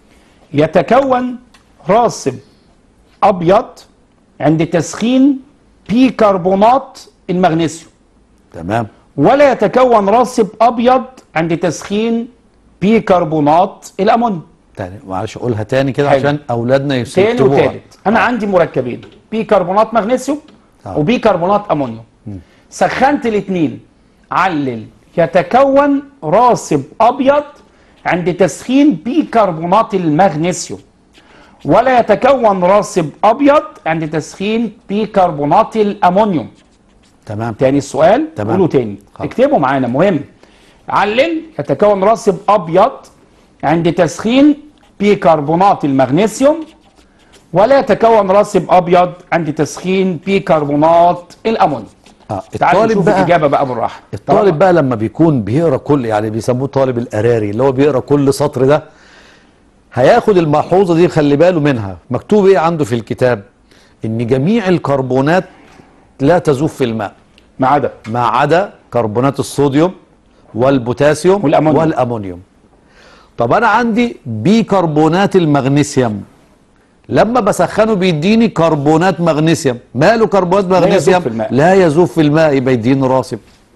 يتكون راسب ابيض عند تسخين بيكربونات المغنيسيوم تمام ولا يتكون راسب ابيض عند تسخين بيكربونات الامونيوم تاني معلش قولها تاني كده حلو. عشان اولادنا تاني يكتبوها وتالت انا عندي مركبين بيكربونات مغنيسيوم آه. وبيكربونات امونيوم سخنت الاثنين علل يتكون راسب ابيض عند تسخين بيكربونات المغنيسيوم ولا يتكون راسب ابيض عند تسخين بيكربونات الامونيوم تمام تاني السؤال تمام. قولوا تاني خلاص. اكتبوا معانا مهم علل يتكون راسب ابيض عند تسخين بيكربونات المغنيسيوم ولا يتكون راسب ابيض عند تسخين بيكربونات الامونيوم اه تعالوا الطالب نشوف بقى الاجابه بقى بالراحه الطالب بقى لما بيكون بيقرا كل يعني بيسموه طالب القراري اللي هو بيقرا كل سطر ده هياخد الملحوظه دي خلي باله منها مكتوب ايه عنده في الكتاب ان جميع الكربونات لا تذوب في الماء ما عدا ما عدا كربونات الصوديوم والبوتاسيوم والأمونيوم. والامونيوم طب انا عندي بيكربونات المغنيسيوم لما بسخنه بيديني كربونات مغنيسيوم ماله كربونات يذوب مغنيسيوم في الماء. لا يذوب في الماء يبقى يديني راسب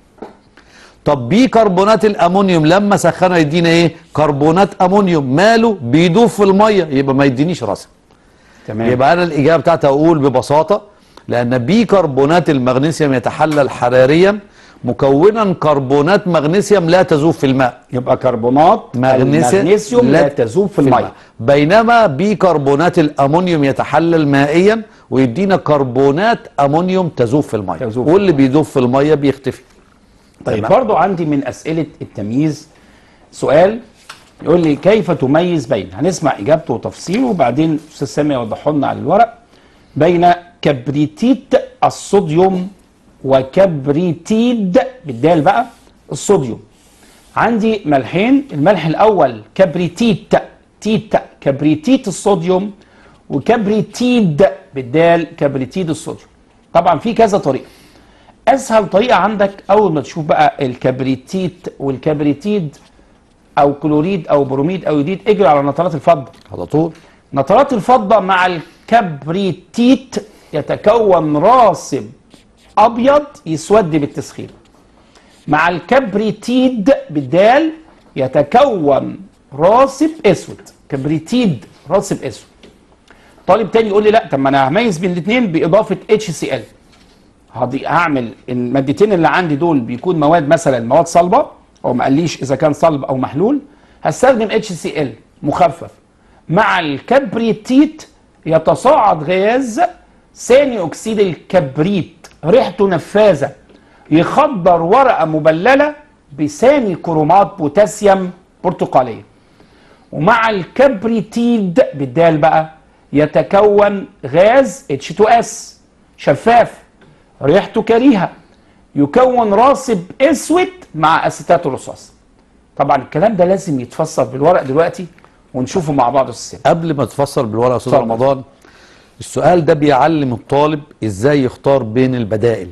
طب بيكربونات الامونيوم لما سخنه يدينا ايه كربونات امونيوم ماله بيدوب في الميه يبقى ما يدينيش راسب تمام يبقى انا الاجابه بتاعتي اقول ببساطه لان بيكربونات المغنيسيوم يتحلل حراريا مكونا كربونات مغنيسيوم لا تذوب في الماء يبقى كربونات مغنيسيوم المغنيسيوم لا تذوب في الميه بينما بيكربونات الامونيوم يتحلل مائيا ويدينا كربونات امونيوم تذوب في الميه تذوب في واللي بيذوب في الميه بيختفي طيب تمام. برضو عندي من أسئلة التمييز سؤال يقول لي كيف تميز بين هنسمع إجابته وتفصيله وبعدين أستاذ سامي يوضحه لنا على الورق بين كبريتيت الصوديوم وكبريتيد بالدال بقى الصوديوم عندي ملحين الملح الأول كبريتيت تيت كبريتيت الصوديوم وكبريتيد بالدال كبريتيد الصوديوم طبعا في كذا طريقة اسهل طريقه عندك اول ما تشوف بقى الكبريتيت والكبريتيد او كلوريد او بروميد او يوديد اجري على نترات الفضه على طول نترات الفضه مع الكبريتيت يتكون راسب ابيض يسود بالتسخين مع الكبريتيد بالدال يتكون راسب اسود كبريتيد راسب اسود طالب تاني يقول لي لا طب ما انا هميز بين الاثنين باضافه اتش سي ال هضي- هعمل المادتين اللي عندي دول بيكون مواد مثلا مواد صلبه او ما قاليش اذا كان صلب او محلول هستخدم اتش سي ال مخفف مع الكبريتيت يتصاعد غاز ثاني اكسيد الكبريت ريحته نفاذه يخدر ورقه مبلله بثاني كرومات بوتاسيوم برتقاليه ومع الكبريتيد بالدال بقى يتكون غاز H2S شفاف ريحته كريهه يكون راسب اسود مع اسيتات الرصاص طبعا الكلام ده لازم يتفسر بالورق دلوقتي ونشوفه مع بعض السنة قبل ما تفسر بالورقه يا استاذ اتفضل. رمضان السؤال ده بيعلم الطالب ازاي يختار بين البدائل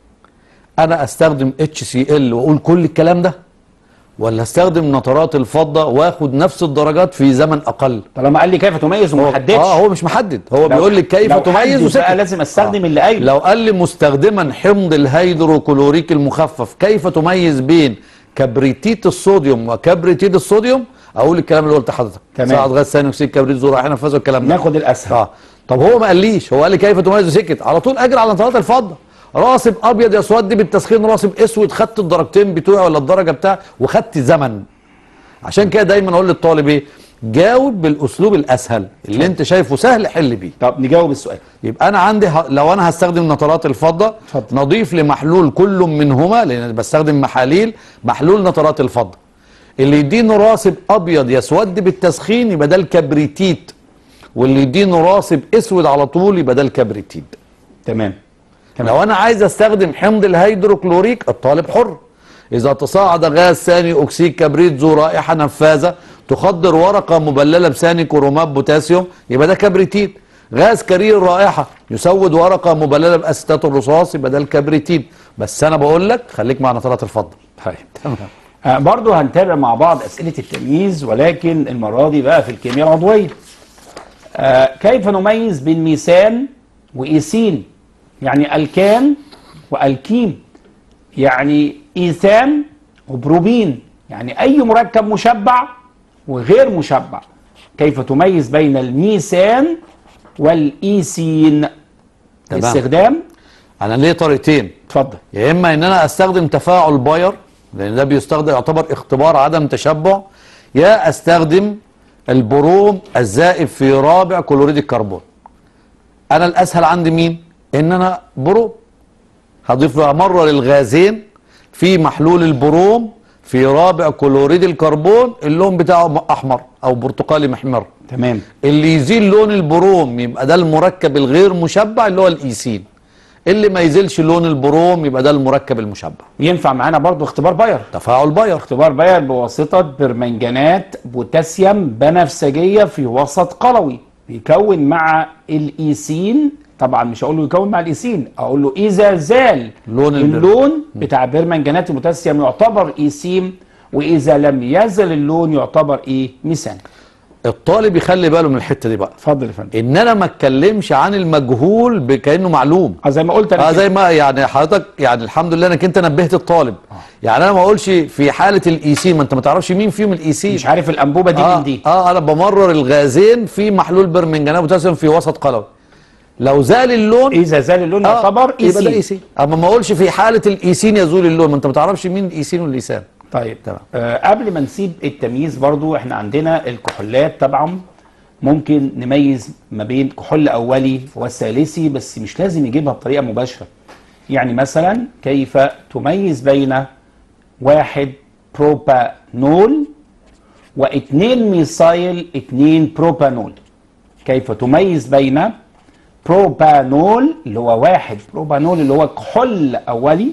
انا استخدم اتش سي ال واقول كل الكلام ده ولا استخدم نترات الفضه واخد نفس الدرجات في زمن اقل طالما قال لي كيف تميز وما حددش اه هو مش محدد هو لو- بيقول لك كيف لو تميز حدد وسكت بقى لازم استخدم اللي قايله لو قال لي مستخدما حمض الهيدروكلوريك المخفف كيف تميز بين كبريتيت الصوديوم وكبريتيد الصوديوم اقول الكلام اللي قلت لحضرتك تمام. صعد غاز ثاني اكسيد كبريت ذو رائحه نفاذه والكلام ده ناخد الاسهل اه طب هو ما قاليش هو قال لي كيف تميز وسكت على طول اجري على نترات الفضه راسب ابيض يسود بالتسخين راسب اسود خدت الدرجتين بتوعي ولا الدرجه بتاعي وخدت زمن عشان كده دايما اقول للطالب ايه جاوب بالاسلوب الاسهل اللي انت شايفه سهل حل بيه طب نجاوب السؤال يبقى انا عندي ه... لو انا هستخدم نترات الفضه اتفضل. نضيف لمحلول كل منهما لان أنا بستخدم محاليل محلول نترات الفضه اللي يديني راسب ابيض يسود بالتسخين يبقى ده الكبريتيت واللي يديني راسب اسود على طول يبقى ده الكبريتيد تمام لو انا عايز استخدم حمض الهيدروكلوريك الطالب حر اذا تصاعد غاز ثاني اكسيد كبريت ذو رائحه نفاذه تخدر ورقه مبلله بثاني كرومات بوتاسيوم يبقى ده كبريتيد غاز كرير رائحه يسود ورقه مبلله باسيتات الرصاص يبقى ده الكبريتيد بس انا بقول لك خليك معنا ثلاث اتفضل طيب آه برضو هنتابع مع بعض أسئلة التمييز ولكن المرة دي بقى في الكيمياء العضوية آه كيف نميز بين ميثان وإيثين يعني الكان والكيم يعني إيثان وبروبين يعني أي مركب مشبع وغير مشبع كيف تميز بين الميثان والإيثين تمام. استخدام انا ليه طريقتين اتفضل يا اما ان انا استخدم تفاعل باير لان ده بيستخدم يعتبر اختبار عدم تشبع يا استخدم البروم الزائب في رابع كلوريد الكربون انا الاسهل عندي مين ان انا بروم هضيف له مره للغازين في محلول البروم في رابع كلوريد الكربون اللون بتاعه احمر او برتقالي محمر تمام اللي يزيل لون البروم يبقى ده المركب الغير مشبع اللي هو الايسين اللي ما يزيلش لون البروم يبقى ده المركب المشبع ينفع معانا برضو اختبار باير تفاعل باير اختبار باير بواسطة برمنجانات بوتاسيوم بنفسجية في وسط قلوي بيكون مع الإيسين طبعا مش هقول له يكون مع الإيسين أقول له إذا زال لون البر- اللون بتاع برمنجانات البوتاسيوم يعتبر إيسيم وإذا لم يزل اللون يعتبر إيه ميثان الطالب يخلي باله من الحته دي بقى اتفضل يا فندم ان انا ما اتكلمش عن المجهول ب- كانه معلوم اه زي ما قلت أنا اه كده. زي ما يعني حضرتك يعني الحمد لله انك انت نبهت الطالب يعني انا ما اقولش في حاله الايسين ما انت ما تعرفش مين فيهم الايسين مش عارف الأنبوبة دي آه, من دي اه انا بمرر الغازين في محلول برمنجانات بوتاسيوم في وسط قلوي لو زال اللون إذا زال اللون آه، يعتبر يبقى ده إيسين ايسين اما ما اقولش في حاله الايسين يزول اللون ما انت ما تعرفش مين الايسين والايسان طيب تمام. آه قبل ما نسيب التمييز برضو احنا عندنا الكحولات طبعا ممكن نميز ما بين كحول اولي وثالثي بس مش لازم يجيبها بطريقه مباشره يعني مثلا كيف تميز بين واحد بروبانول واثنين ميثايل اثنين بروبانول كيف تميز بين بروبانول اللي هو واحد بروبانول اللي هو كحول اولي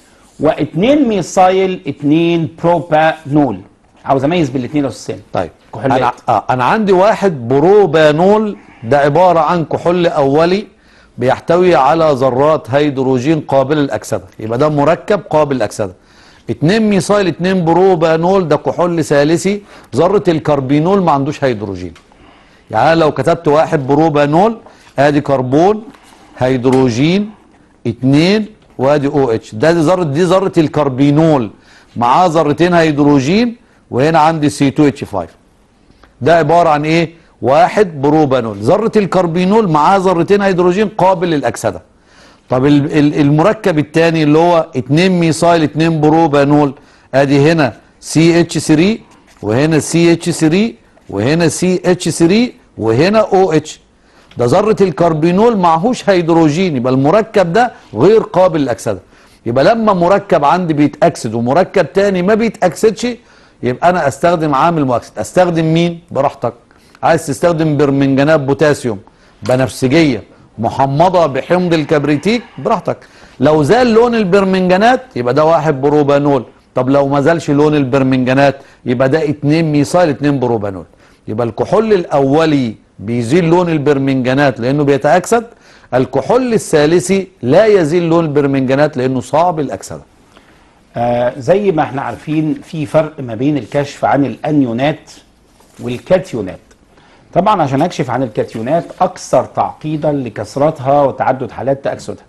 واثنين ميثايل اثنين بروبانول عاوز اميز بالاثنين يا استاذ طيب كحولات. انا آه انا عندي واحد بروبانول ده عباره عن كحول اولي بيحتوي على ذرات هيدروجين قابل للاكسده يبقى ده مركب قابل للاكسده اتنين ميثايل اتنين بروبانول ده كحول ثالثي ذره الكربينول ما عندوش هيدروجين يعني أنا لو كتبت واحد بروبانول ادي كربون هيدروجين اتنين وادي او اتش ده دي ذره دي ذره الكربينول معاه ذرتين هيدروجين وهنا عندي سي 2 اتش 5 ده عباره عن ايه واحد بروبانول ذره الكربينول معاه ذرتين هيدروجين قابل للاكسده طب ال- ال- المركب الثاني اللي هو 2 ميثايل 2 بروبانول ادي هنا سي اتش 3 وهنا سي اتش 3 وهنا سي اتش 3 وهنا او اتش ده ذره الكربينول معهوش هيدروجين يبقى المركب ده غير قابل للاكسده يبقى لما مركب عندي بيتاكسد ومركب تاني ما بيتاكسدش يبقى انا استخدم عامل مؤكسد استخدم مين براحتك عايز تستخدم برمنجانات بوتاسيوم بنفسجيه محمضه بحمض الكبريتيك براحتك لو زال لون البرمنجانات يبقى ده واحد بروبانول طب لو ما زالش لون البرمنجانات يبقى ده اتنين ميثايل اتنين بروبانول يبقى الكحول الاولي بيزيل لون البرمنجانات لانه بيتاكسد الكحول الثالثي لا يزيل لون البرمنجانات لانه صعب الاكسده آه زي ما احنا عارفين في فرق ما بين الكشف عن الانيونات والكاتيونات طبعا عشان اكشف عن الكاتيونات اكثر تعقيدا لكثرتها وتعدد حالات تاكسدها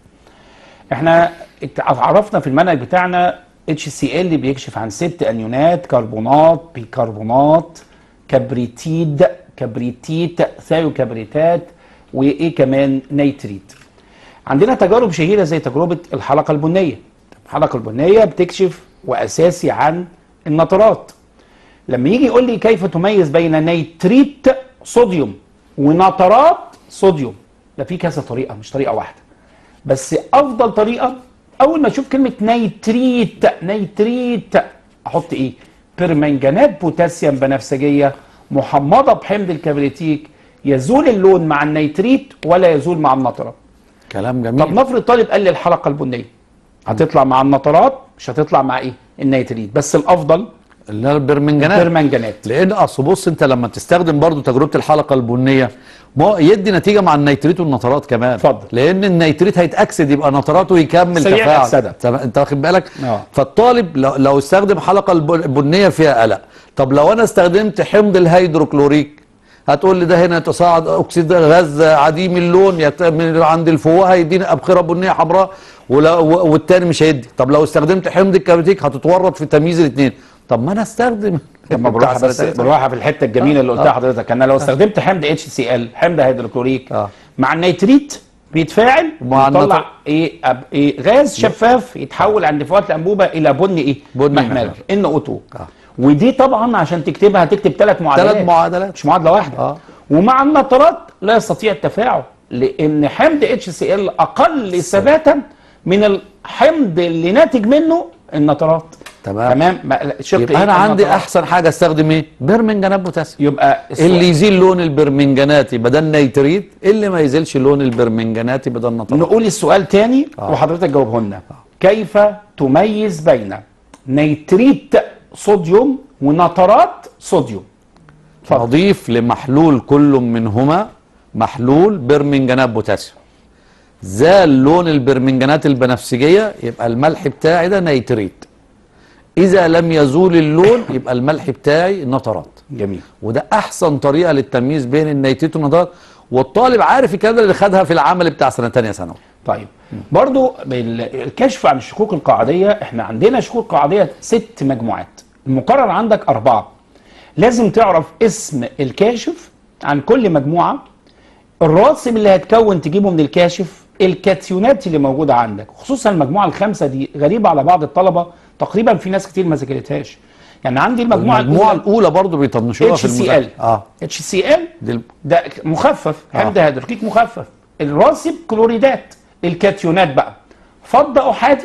احنا ات- عرفنا في المنهج بتاعنا HCl اللي بيكشف عن ست انيونات كربونات بيكربونات كبريتيد كبريتيت ثيوكبريتات وايه كمان نيتريت عندنا تجارب شهيره زي تجربه الحلقه البنيه الحلقه البنيه بتكشف واساسي عن النترات لما يجي يقول لي كيف تميز بين نيتريت صوديوم ونترات صوديوم ده في كذا طريقه مش طريقه واحده بس افضل طريقه اول ما اشوف كلمه نيتريت نيتريت احط ايه برمنجانات بوتاسيوم بنفسجيه محمضه بحمض الكبريتيك يزول اللون مع النيتريت ولا يزول مع النطرات كلام طب جميل نفرض طالب قال لي الحلقه البنيه هتطلع مع النطرات مش هتطلع مع ايه النيتريت بس الافضل اللي هي البرمنجانات البرمنجانات لان اصل بص انت لما تستخدم برضو تجربه الحلقه البنيه ما يدي نتيجه مع النيتريت والنطرات كمان اتفضل. لان النيتريت هيتاكسد يبقى نطراته يكمل سريع تفاعل الأكسدة. طب انت واخد بالك اه. فالطالب لو, لو استخدم حلقه الب- البنيه فيها قلق طب لو انا استخدمت حمض الهيدروكلوريك هتقول لي ده هنا يتصاعد اكسيد غاز عديم اللون يت- من عند الفوهه هيديني ابخره بنيه حمراء ولا- و- والتاني مش هيدي طب لو استخدمت حمض الكبريتيك هتتورط في تمييز الاثنين طب ما انا استخدم طب ما بتاع بالراحه بس سنتين. بالراحه في الحته الجميله اللي قلتها لحضرتك انا لو استخدمت حمض اتش سي ال حمض هيدروكلوريك اه. مع النيتريت بيتفاعل مع ويطلع النطر. ايه, أب إيه غاز شفاف يتحول عند فوات الانبوبه الى بني ايه بني محمر محمر. ان او 2 اه. ودي طبعا عشان تكتبها هتكتب ثلاث معادلات ثلاث معادلات مش معادله واحده اه. ومع النطرات لا يستطيع التفاعل لان حمض اتش سي ال اقل ثباتا من الحمض اللي ناتج منه النطرات تمام. تمام ما- شق يبقى إيه؟ انا عندي النطرات. احسن حاجه استخدم ايه برمنجانات بوتاسيوم يبقى السؤال- اللي يزيل لون البرمنجانات يبقى ده النيتريت اللي ما يزيلش لون البرمنجانات يبقى ده النطرات نقول السؤال تاني وحضرتك جاوبه لنا كيف تميز بين نيتريت صوديوم ونطرات صوديوم اتفضل. اضيف لمحلول كل منهما محلول برمنجانات بوتاسيوم زال لون البرمنجانات البنفسجيه يبقى الملح بتاعي ده نيتريت اذا لم يزول اللون يبقى الملح بتاعي نطرات جميل وده احسن طريقه للتمييز بين النيتريت والنطرات والطالب عارف الكلام ده اللي خدها في العمل بتاع سنه ثانيه ثانوي طيب برضو بال- الكشف عن الشكوك القاعدية احنا عندنا شكوك قاعدية ست مجموعات المقرر عندك أربعة لازم تعرف اسم الكاشف عن كل مجموعة الراسب اللي هتكون تجيبه من الكاشف الكاتيونات اللي موجودة عندك خصوصا المجموعة الخامسة دي غريبة على بعض الطلبة تقريبا في ناس كتير ما ذاكرتهاش يعني عندي المجموعة المجموعه الاولى برضو بيطنشوها اتش في سي المذاكره ال اه اتش سي ال دي ال- ده مخفف آه. حمض هيدروكليك مخفف الراسب كلوريدات الكاتيونات بقى فضة احادي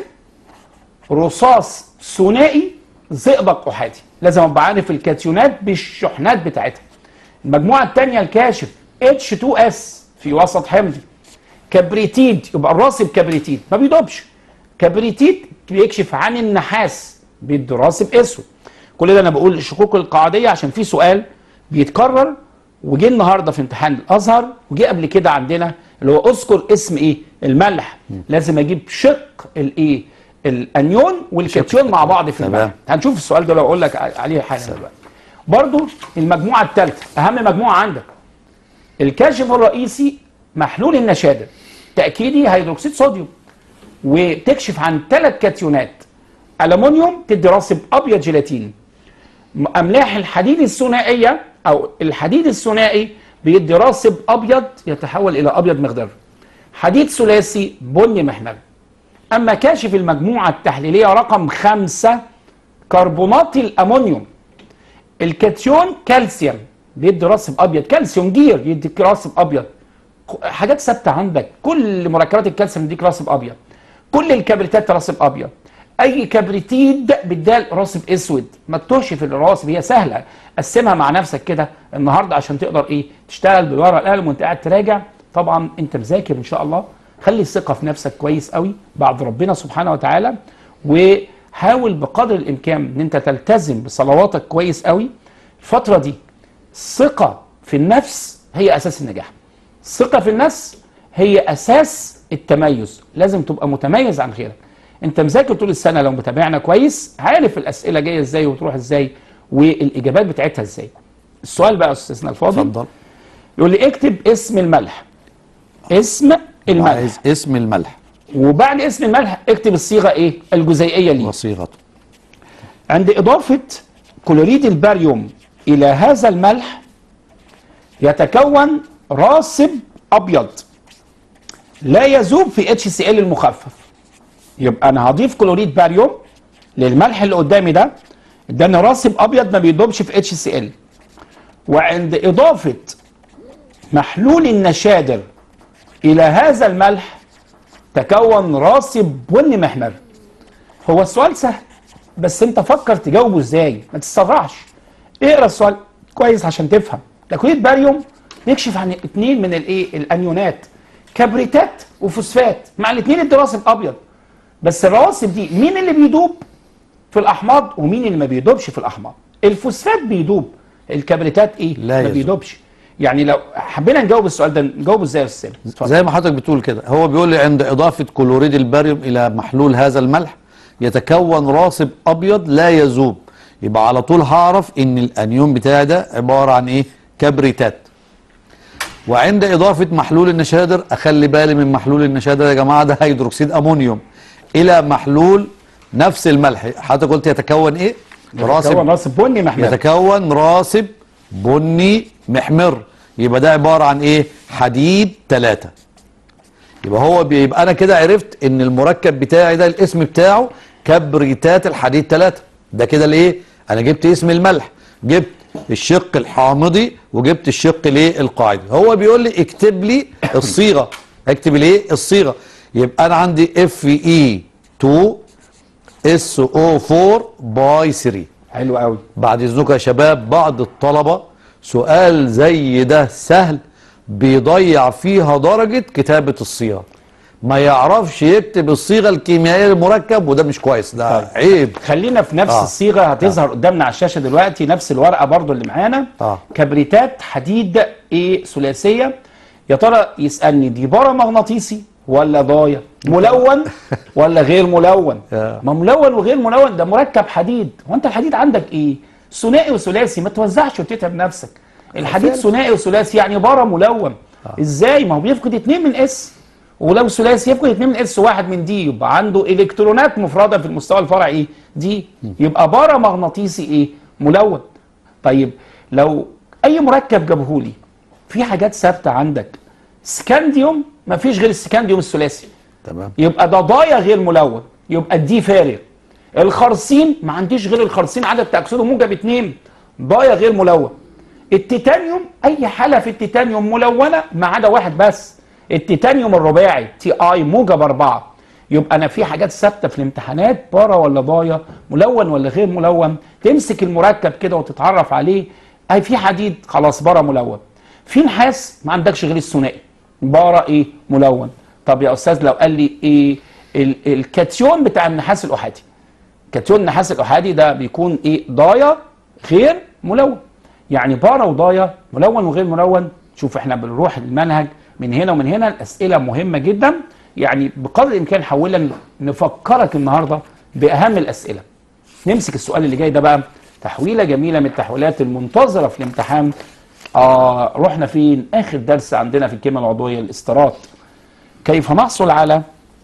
رصاص ثنائي زئبق احادي لازم ابقى عارف الكاتيونات بالشحنات بتاعتها المجموعه الثانيه الكاشف H2S في وسط حمضي كبريتيد يبقى الراسب كبريتيد ما بيدوبش كبريتيد بيكشف عن النحاس بيدي راسب اسود كل ده انا بقول الشكوك القاعديه عشان في سؤال بيتكرر وجه النهارده في امتحان الازهر وجه قبل كده عندنا اللي هو اذكر اسم ايه الملح لازم اجيب شق الايه الانيون والكاتيون مع بعض في تمام. الملح هنشوف السؤال ده لو اقول لك عليه حالا دلوقتي برضو المجموعه الثالثه اهم مجموعه عندك الكاشف الرئيسي محلول النشادر تأكيدي هيدروكسيد صوديوم وتكشف عن ثلاث كاتيونات ألمونيوم تدي راسب أبيض جيلاتيني أملاح الحديد الثنائية أو الحديد الثنائي بيدي راسب أبيض يتحول إلى أبيض مخضر حديد ثلاثي بني محمر أما كاشف المجموعة التحليلية رقم خمسة كربونات الأمونيوم الكاتيون كالسيوم بيدي راسب ابيض كالسيوم جير يدي راسب ابيض ك- حاجات ثابته عندك كل مركبات الكالسيوم يديك راسب ابيض كل الكبريتات راسب ابيض اي كبريتيد بتدال راسب اسود ما تتوهش في الراسب هي سهله قسمها مع نفسك كده النهارده عشان تقدر ايه تشتغل بالورقه والقلم وانت قاعد تراجع طبعا انت مذاكر ان شاء الله خلي الثقه في نفسك كويس قوي بعد ربنا سبحانه وتعالى وحاول بقدر الامكان ان انت تلتزم بصلواتك كويس قوي الفتره دي الثقه في النفس هي اساس النجاح الثقه في النفس هي اساس التميز لازم تبقى متميز عن غيرك انت مذاكر طول السنه لو متابعنا كويس عارف الاسئله جايه ازاي وتروح ازاي والاجابات بتاعتها ازاي السؤال بقى يا استاذنا الفاضل اتفضل يقول لي اكتب اسم الملح اسم الملح عايز اسم الملح وبعد اسم الملح اكتب الصيغه ايه الجزيئيه ليه وصيغته عند إضافة كلوريد الباريوم إلى هذا الملح يتكون راسب أبيض لا يذوب في HCl المخفف يبقى أنا هضيف كلوريد باريوم للملح اللي قدامي ده اداني راسب أبيض ما بيدوبش في HCl وعند إضافة محلول النشادر إلى هذا الملح تكون راسب بني محمر هو السؤال سهل بس انت فكر تجاوبه ازاي ما تتسرعش اقرا السؤال كويس عشان تفهم تكوين باريوم بيكشف عن اثنين من الايه الانيونات كبريتات وفوسفات مع الاثنين ادي راسب ابيض بس الرواسب دي مين اللي بيدوب في الاحماض ومين اللي ما بيدوبش في الاحماض الفوسفات بيدوب الكبريتات ايه لا ما يدوب. بيدوبش يعني لو حبينا نجاوب السؤال ده نجاوبه ازاي يا استاذ سالم اتفضل. زي ما حضرتك بتقول كده هو بيقول لي عند إضافة كلوريد الباريوم إلى محلول هذا الملح يتكون راسب أبيض لا يذوب يبقى على طول هعرف إن الأنيون بتاعي ده عبارة عن إيه كبريتات وعند إضافة محلول النشادر أخلي بالي من محلول النشادر يا جماعة ده هيدروكسيد أمونيوم إلى محلول نفس الملح حضرتك قلت يتكون إيه يتكون راسب بني محمر يتكون راسب بني محمر يبقى ده عبارة عن ايه حديد ثلاثة يبقى هو بيبقى انا كده عرفت ان المركب بتاعي ده الاسم بتاعه كبريتات الحديد ثلاثة ده كده الايه انا جبت اسم الملح جبت الشق الحامضي وجبت الشق الايه القاعدي هو بيقول لي اكتب لي الصيغة اكتب الايه الصيغة يبقى انا عندي اف اي 2 اس او 4 باي 3 حلو قوي بعد اذنكم يا شباب بعض الطلبه سؤال زي ده سهل بيضيع فيها درجه كتابه الصيغه ما يعرفش يكتب الصيغه الكيميائيه للمركب وده مش كويس ده طيب. عيب خلينا في نفس آه. الصيغه هتظهر قدامنا على الشاشه دلوقتي نفس الورقه برضو اللي معانا آه. كبريتات حديد ايه ثلاثيه يا ترى يسالني دي بارامغناطيسي ولا ضايع ملون ولا غير ملون آه. ما ملون وغير ملون ده مركب حديد هو انت الحديد عندك ايه ثنائي وثلاثي ما توزعش وتتعب نفسك الحديد فعلا. ثنائي وثلاثي يعني بارا ملون ازاي ما هو بيفقد اتنين من اس ولو ثلاثي يفقد اتنين من اس واحد من دي يبقى عنده الكترونات مفرده في المستوى الفرعي ايه دي يبقى بارا مغناطيسي ايه ملون طيب لو اي مركب جابهولي في حاجات ثابته عندك سكانديوم ما فيش غير السكانديوم الثلاثي تمام يبقى ده ضايع غير ملون يبقى الدي فارغ الخرسين ما عنديش غير الخرسين عدد تاكسده موجب اتنين ضايع غير ملون التيتانيوم اي حاله في التيتانيوم ملونه ما عدا واحد بس التيتانيوم الرباعي تي اي موجب اربعه يبقى انا في حاجات ثابته في الامتحانات بارا ولا ضايع ملون ولا غير ملون تمسك المركب كده وتتعرف عليه اي في حديد خلاص بارا ملون في نحاس ما عندكش غير الثنائي بارا ايه ملون طب يا استاذ لو قال لي ايه ال- الكاتيون بتاع النحاس الاحادي كاتيون النحاس الاحادي ده بيكون ايه ضايع غير ملون يعني بارا وضايع ملون وغير ملون شوف احنا بنروح المنهج من هنا ومن هنا الاسئله مهمه جدا يعني بقدر الامكان حاولنا نفكرك النهارده باهم الاسئله نمسك السؤال اللي جاي ده بقى تحويله جميله من التحويلات المنتظره في الامتحان آه رحنا فين اخر درس عندنا في الكيمياء العضويه الاسترات كيف نحصل على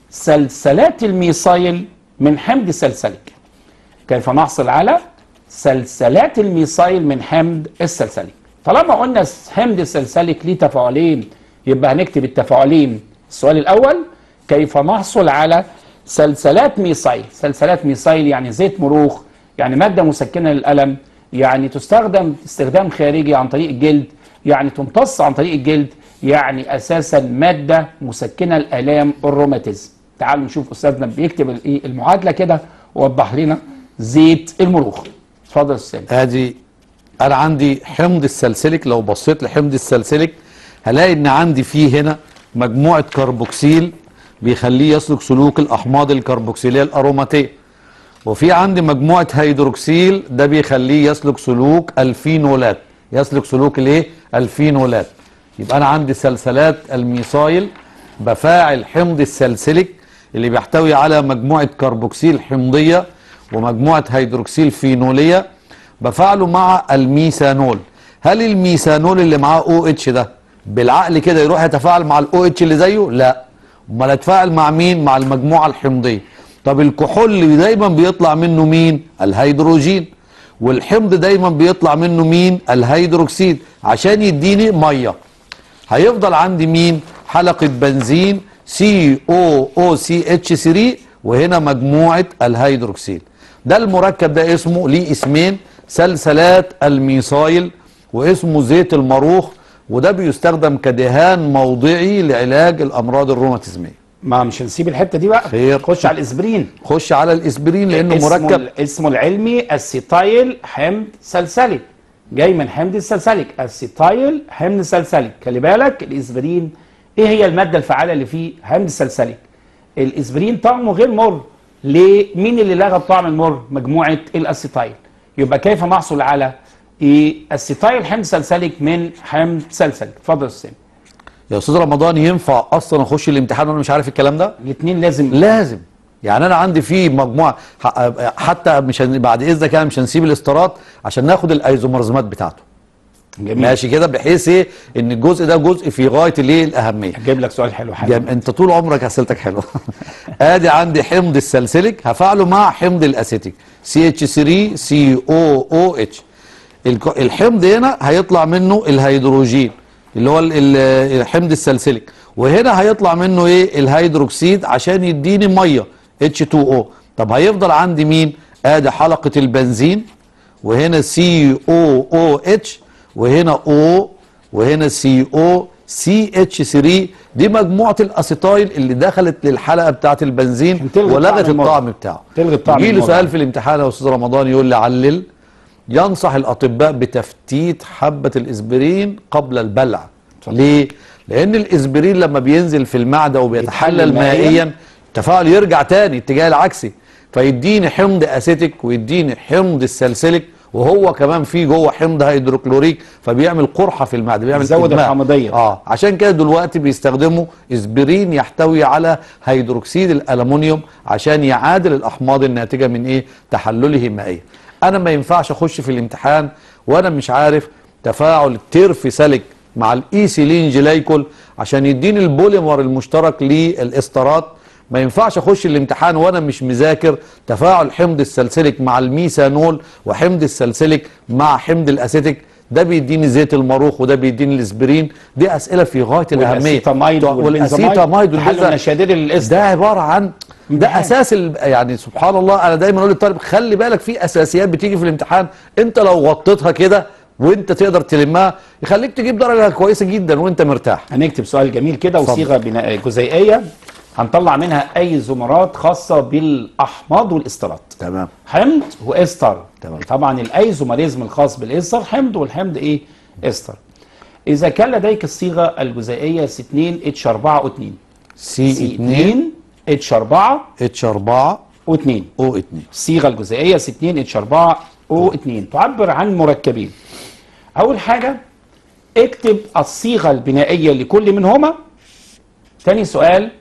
سلسلات الميثايل من حمض سلسلك كيف نحصل على سلسلات الميثايل من حمض السلسلك طالما قلنا حمض السلسلك ليه تفاعلين يبقى هنكتب التفاعلين السؤال الاول كيف نحصل على سلسلات ميثايل سلسلات ميثايل يعني زيت مروخ يعني ماده مسكنه للالم يعني تستخدم استخدام خارجي عن طريق الجلد يعني تمتص عن طريق الجلد يعني اساسا ماده مسكنه الالام الروماتيزم تعالوا نشوف استاذنا بيكتب الايه المعادله كده ووضح لنا زيت المروخ اتفضل يا استاذ ادي انا عندي حمض السلسلك لو بصيت لحمض السلسلك هلاقي ان عندي فيه هنا مجموعه كربوكسيل بيخليه يسلك سلوك الاحماض الكربوكسيليه الاروماتيه وفي عندي مجموعه هيدروكسيل ده بيخليه يسلك سلوك الفينولات يسلك سلوك الايه الفينولات يبقى انا عندي سلسلات الميثايل بفاعل حمض السلسلك اللي بيحتوي على مجموعه كربوكسيل حمضيه ومجموعه هيدروكسيل فينوليه بفعله مع الميثانول هل الميثانول اللي معاه او اتش ده بالعقل كده يروح يتفاعل مع الاو اتش اللي زيه لا امال يتفاعل مع مين مع المجموعه الحمضيه طب الكحول اللي دايما بيطلع منه مين الهيدروجين والحمض دايما بيطلع منه مين الهيدروكسيد عشان يديني ميه هيفضل عندي مين حلقه بنزين سي او او سي اتش 3 وهنا مجموعه الهيدروكسيد ده المركب ده اسمه ليه اسمين سلسلات الميثايل واسمه زيت المروخ وده بيستخدم كدهان موضعي لعلاج الامراض الروماتيزميه ما مش هنسيب الحته دي بقى خير. خش على الاسبرين خش على الاسبرين لانه اسمه مركب ال- اسمه العلمي السيتايل حمض سلسلك جاي من حمض السلسليك اسيتايل حمض سلسليك خلي بالك الاسبرين ايه هي الماده الفعاله اللي فيه حمض السلسليك الاسبرين طعمه غير مر ليه مين اللي لغى الطعم المر مجموعه الاسيتايل يبقى كيف نحصل على ايه اسيتايل حمض سلسليك من حمض سلسليك اتفضل يا استاذ يا استاذ رمضان ينفع اصلا اخش الامتحان وانا مش عارف الكلام ده الاثنين لازم لازم يعني انا عندي في مجموعه ح- حتى مش هن- بعد اذنك يعني مش هنسيب الاسترات عشان ناخد الايزومرزمات بتاعته جميل ماشي كده بحيث ايه ان الجزء ده جزء في غايه الايه الاهميه هجيب لك سؤال حلو حاجه جم... انت طول عمرك اسئلتك حلوه ادي عندي حمض السلسليك هفعله مع حمض الاسيتيك CH3COOH الك- الحمض هنا هيطلع منه الهيدروجين اللي هو ال- ال- الحمض السلسليك وهنا هيطلع منه ايه الهيدروكسيد عشان يديني ميه H2O طب هيفضل عندي مين ادي حلقه البنزين وهنا COOH وهنا O وهنا CO CH3 دي مجموعة الأسيتايل اللي دخلت للحلقة بتاعة البنزين عشان تلغي ولغت الطعم المر. الطعم بتاعه تلغي الطعم يجي له المر. سؤال في الامتحان يا أستاذ رمضان يقول لي علل ينصح الأطباء بتفتيت حبة الإسبرين قبل البلع اتفضل. ليه؟ لأن الإسبرين لما بينزل في المعدة وبيتحلل يتحلل مائياً. مائيا التفاعل يرجع تاني اتجاه العكسي فيديني حمض اسيتيك ويديني حمض السلسليك وهو كمان فيه جوه حمض هيدروكلوريك فبيعمل قرحه في المعده بيعمل يزود إدماء. الحمضية. اه عشان كده دلوقتي بيستخدموا اسبرين يحتوي على هيدروكسيد الالومنيوم عشان يعادل الاحماض الناتجه من ايه تحلله مائيا انا ما ينفعش اخش في الامتحان وانا مش عارف تفاعل التيرفيساليك مع الايثيلين جلايكول عشان يديني البوليمر المشترك للاسترات ما ينفعش اخش الامتحان وانا مش مذاكر تفاعل حمض السلسليك مع الميثانول وحمض السلسليك مع حمض الاسيتيك ده بيديني زيت الماروخ وده بيديني الاسبرين دي اسئله في غايه الاهميه والاسيتاميد والاسيتاميد تحلل والبنزا- نشادر الاسم ده عباره عن ده امتحان. اساس ال... يعني سبحان الله انا دايما اقول للطالب خلي بالك في اساسيات بتيجي في الامتحان انت لو غطيتها كده وانت تقدر تلمها يخليك تجيب درجه كويسه جدا وانت مرتاح هنكتب سؤال جميل كده اتفضل. وصيغه بناء جزيئيه هنطلع منها اي زمرات خاصه بالاحماض والاسترات تمام حمض واستر تمام. طبعا الايزومريزم الخاص بالاستر حمض والحمض ايه استر اذا كان لديك الصيغه الجزيئيه C2 H4O2 سي 2 C2 H4 اتش 4 O2 او 2 الصيغه الجزيئيه C2 H4O2 تعبر عن مركبين اول حاجه اكتب الصيغه البنائيه لكل منهما ثاني سؤال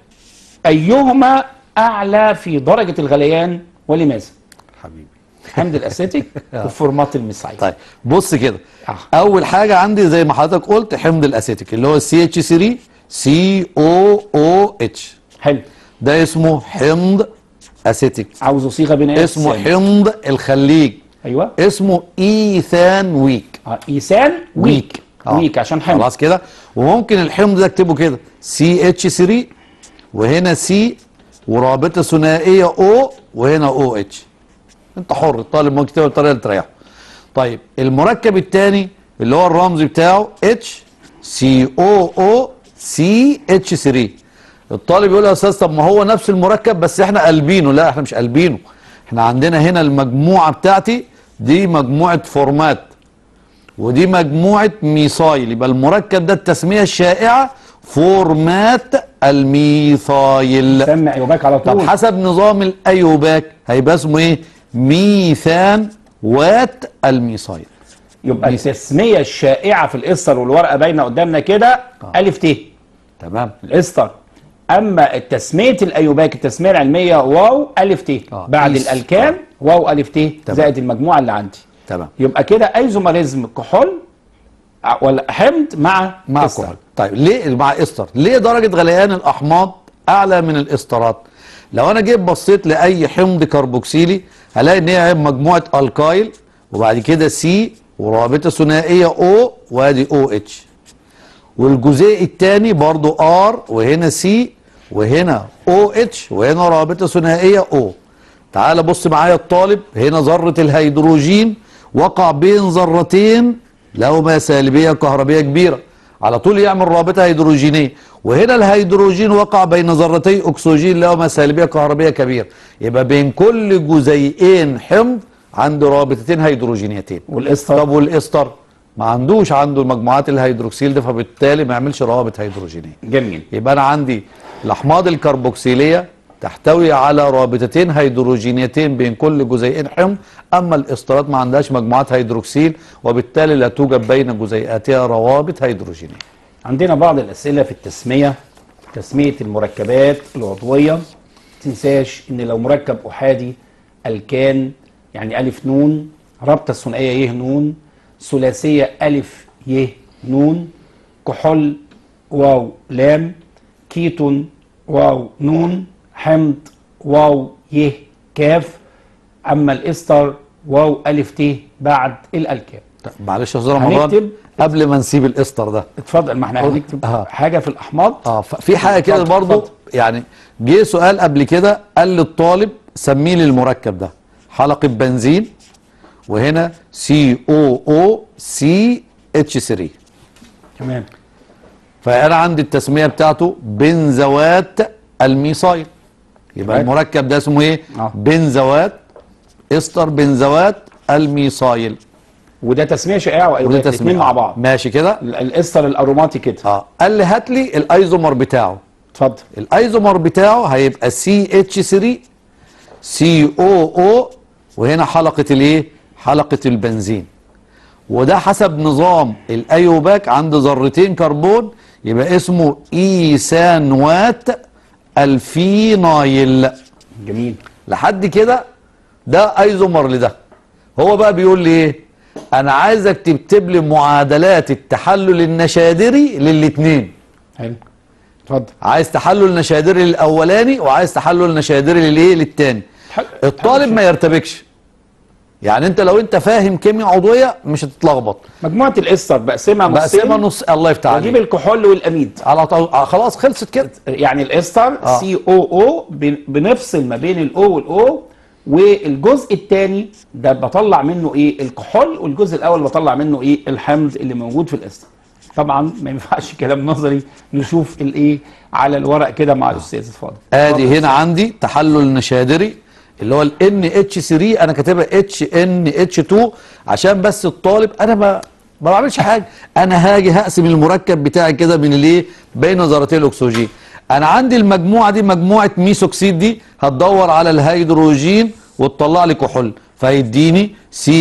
ايهما اعلى في درجه الغليان ولماذا حبيبي حمض الاسيتيك وفورمات الميثايل طيب بص كده آه. اول حاجه عندي زي ما حضرتك قلت حمض الاسيتيك اللي هو سي اتش 3 سي او او اتش حلو ده اسمه حمض اسيتيك عاوزه صيغه بنائيه اسمه ثانية. حمض الخليج ايوه اسمه ايثان ويك آه. ايثان ويك آه. ويك عشان حمض خلاص كده وممكن الحمض ده اكتبه كده سي اتش 3 وهنا سي ورابطه ثنائيه او وهنا او اتش انت حر الطالب ممكن يكتبها بالطريقه اللي تريحه طيب المركب الثاني اللي هو الرمز بتاعه اتش سي او او سي اتش 3 الطالب يقول يا استاذ طب ما هو نفس المركب بس احنا قلبينه لا احنا مش قلبينه احنا عندنا هنا المجموعه بتاعتي دي مجموعه فورمات ودي مجموعة ميثايل يبقى المركب ده التسمية الشائعة فورمات الميثايل سمع يوباك على طب طول حسب نظام الايوباك هيبقى اسمه ايه ميثان وات الميثايل يبقى التسميه الشائعه في الاستر والورقه باينه قدامنا كده الف ت تمام الاستر اما التسميه الايوباك التسميه العلميه واو الف ت آه. بعد إيس. الالكان واو الف ت تمام. زائد المجموعه اللي عندي تمام يبقى كده ايزومريزم كحول ع- ولا حمض مع مع استر. كحول طيب ليه مع استر ليه درجة غليان الاحماض اعلى من الاسترات لو انا جيت بصيت لاي حمض كربوكسيلي هلاقي ان هي مجموعة الكايل وبعد كده سي ورابطة ثنائية او وادي او اتش والجزيء الثاني برضو ار وهنا سي وهنا او اتش وهنا رابطه ثنائيه او تعال بص معايا الطالب هنا ذره الهيدروجين وقع بين ذرتين لهما سالبيه كهربيه كبيره على طول يعمل رابطه هيدروجينيه وهنا الهيدروجين وقع بين ذرتي اكسجين لهما سالبيه كهربيه كبيره يبقى بين كل جزيئين حمض عندي رابطتين هيدروجينيتين والاستر طب والاستر ما عندوش عنده المجموعات الهيدروكسيل ده فبالتالي ما يعملش روابط هيدروجينيه جميل يبقى انا عندي الاحماض الكربوكسيليه تحتوي على رابطتين هيدروجينيتين بين كل جزيئين حمض اما الاسترات ما عندهاش مجموعات هيدروكسيل وبالتالي لا توجد بين جزيئاتها روابط هيدروجينيه عندنا بعض الأسئلة في التسمية تسمية المركبات العضوية تنساش إن لو مركب أحادي الكان يعني ألف نون رابطة الثنائية يه نون ثلاثية ألف يه نون كحول واو لام كيتون واو نون حمض واو يه كاف أما الإستر واو ألف ت بعد الألكان طب معلش يا استاذ رمضان هنكتب- قبل ما نسيب الاستر ده اتفضل ما احنا هنكتب آه. حاجة في الأحماض اه ف- في حاجه كده اتفضل، برضو اتفضل. يعني جه سؤال قبل كده قال للطالب سمي لي المركب ده حلقه بنزين وهنا سي او او سي اتش 3 تمام فانا عندي التسميه بتاعته بنزوات الميثايل يبقى تمام. المركب ده اسمه ايه آه. بنزوات استر بنزوات الميثايل وده تسميه شائعه وده وايضا تسميه الاثنين مع بعض ماشي كده ال- الاستر الاروماتي كده اه قال لي هات لي الايزومر بتاعه اتفضل الايزومر بتاعه هيبقى سي اتش 3 سي او او وهنا حلقه الايه حلقه البنزين وده حسب نظام الايوباك عند ذرتين كربون يبقى اسمه ايثانوات الفينايل جميل لحد كده ده ايزومر لده هو بقى بيقول لي ايه انا عايزك تكتب لي معادلات التحلل النشادري للاثنين حلو اتفضل عايز تحلل نشادري للاولاني وعايز تحلل نشادري للايه للتاني حل- الطالب ما يرتبكش يعني انت لو انت فاهم كيمياء عضويه مش هتتلخبط مجموعه الاستر بقسمها بقسمها نصين نص الله يفتح واجيب عليك الكحول والاميد على طول آه خلاص خلصت كده يعني الاستر آه. سي او او بنفصل ما بين الاو والاو والجزء الثاني ده بطلع منه ايه الكحول والجزء الاول بطلع منه ايه الحمض اللي موجود في الاستر طبعا ما ينفعش كلام نظري نشوف الايه على الورق كده مع الاستاذ اتفضل ادي هنا عندي تحلل نشادري اللي هو ال NH3 انا كاتبها HNH2 عشان بس الطالب انا ما ما بعملش حاجه انا هاجي هقسم المركب بتاعي كده بين الايه بين ذرتي الاكسجين انا عندي المجموعه دي مجموعه ميثوكسيد دي هتدور على الهيدروجين وتطلع لي كحول فيديني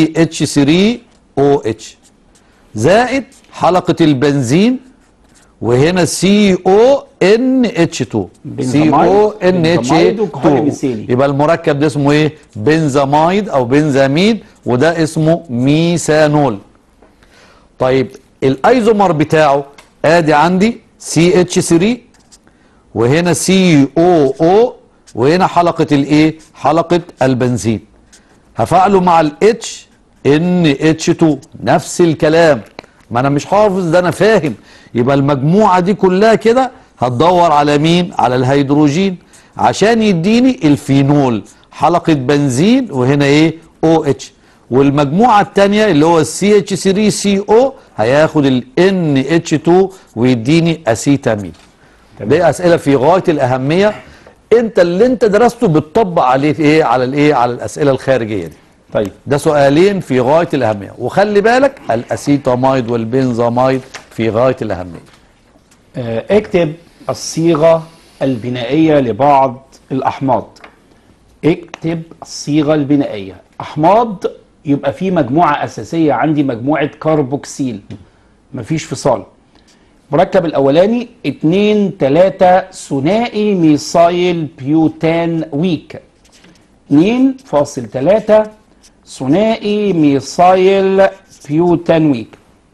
CH3OH زائد حلقه البنزين وهنا سي او ان اتش 2 سي بنزاميد- او ان اتش بنزاميد وكحول ميثيلي. يبقى المركب ده اسمه ايه بنزاميد او بنزاميد وده اسمه ميثانول طيب الايزومر بتاعه ادي عندي سي اتش 3 وهنا سي او او وهنا حلقه الايه حلقه البنزين هفعله مع الاتش ان اتش 2 نفس الكلام ما انا مش حافظ ده انا فاهم يبقى المجموعه دي كلها كده هتدور على مين على الهيدروجين عشان يديني الفينول حلقه بنزين وهنا ايه او اتش والمجموعه الثانيه اللي هو السي اتش 3 سي او هياخد الان اتش 2 ويديني اسيتامين دي اسئله في غايه الاهميه انت اللي انت درسته بتطبق عليه ايه على الايه على الاسئله الخارجيه دي طيب ده سؤالين في غايه الاهميه وخلي بالك الاسيتاميد والبنزاميد في غايه الاهميه آه، اكتب الصيغة البنائية لبعض الأحماض اكتب الصيغة البنائية أحماض يبقى في مجموعة أساسية عندي مجموعة كاربوكسيل مفيش فصال المركب الأولاني 2 3 ثنائي ميثايل بيوتان ويك 2.3 ثنائي ميثايل بيوتان ويك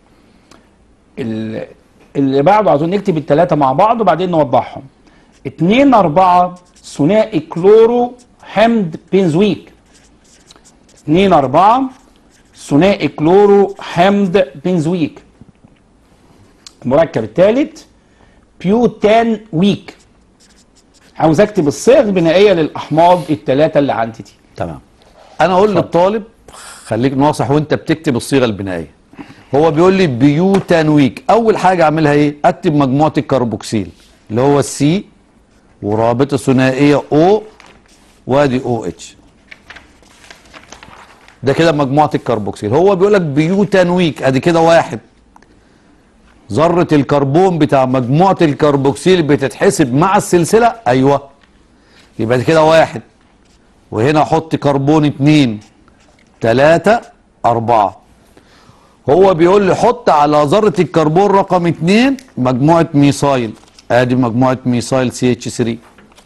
ال- اللي بعده عاوزين نكتب الثلاثة مع بعض وبعدين نوضحهم 2 4 ثنائي كلورو حمض بنزويك 2 4 ثنائي كلورو حمض بنزويك المركب الثالث بيوتان ويك عاوز اكتب الصيغ البنائيه للاحماض الثلاثه اللي عندي دي تمام انا اقول للطالب خليك ناصح وانت بتكتب الصيغه البنائيه هو بيقول لي بيوتانويك اول حاجه اعملها ايه اكتب مجموعه الكربوكسيل اللي هو السي ورابطه ثنائيه او وادي او اتش ده كده مجموعه الكربوكسيل هو بيقول لك بيوتانويك ادي كده واحد ذره الكربون بتاع مجموعه الكربوكسيل بتتحسب مع السلسله ايوه يبقى دي كده واحد وهنا احط كربون اتنين تلاتة اربعة هو بيقول لي حط على ذرة الكربون رقم اتنين مجموعة ميثايل ادي مجموعة ميثايل سي اتش 3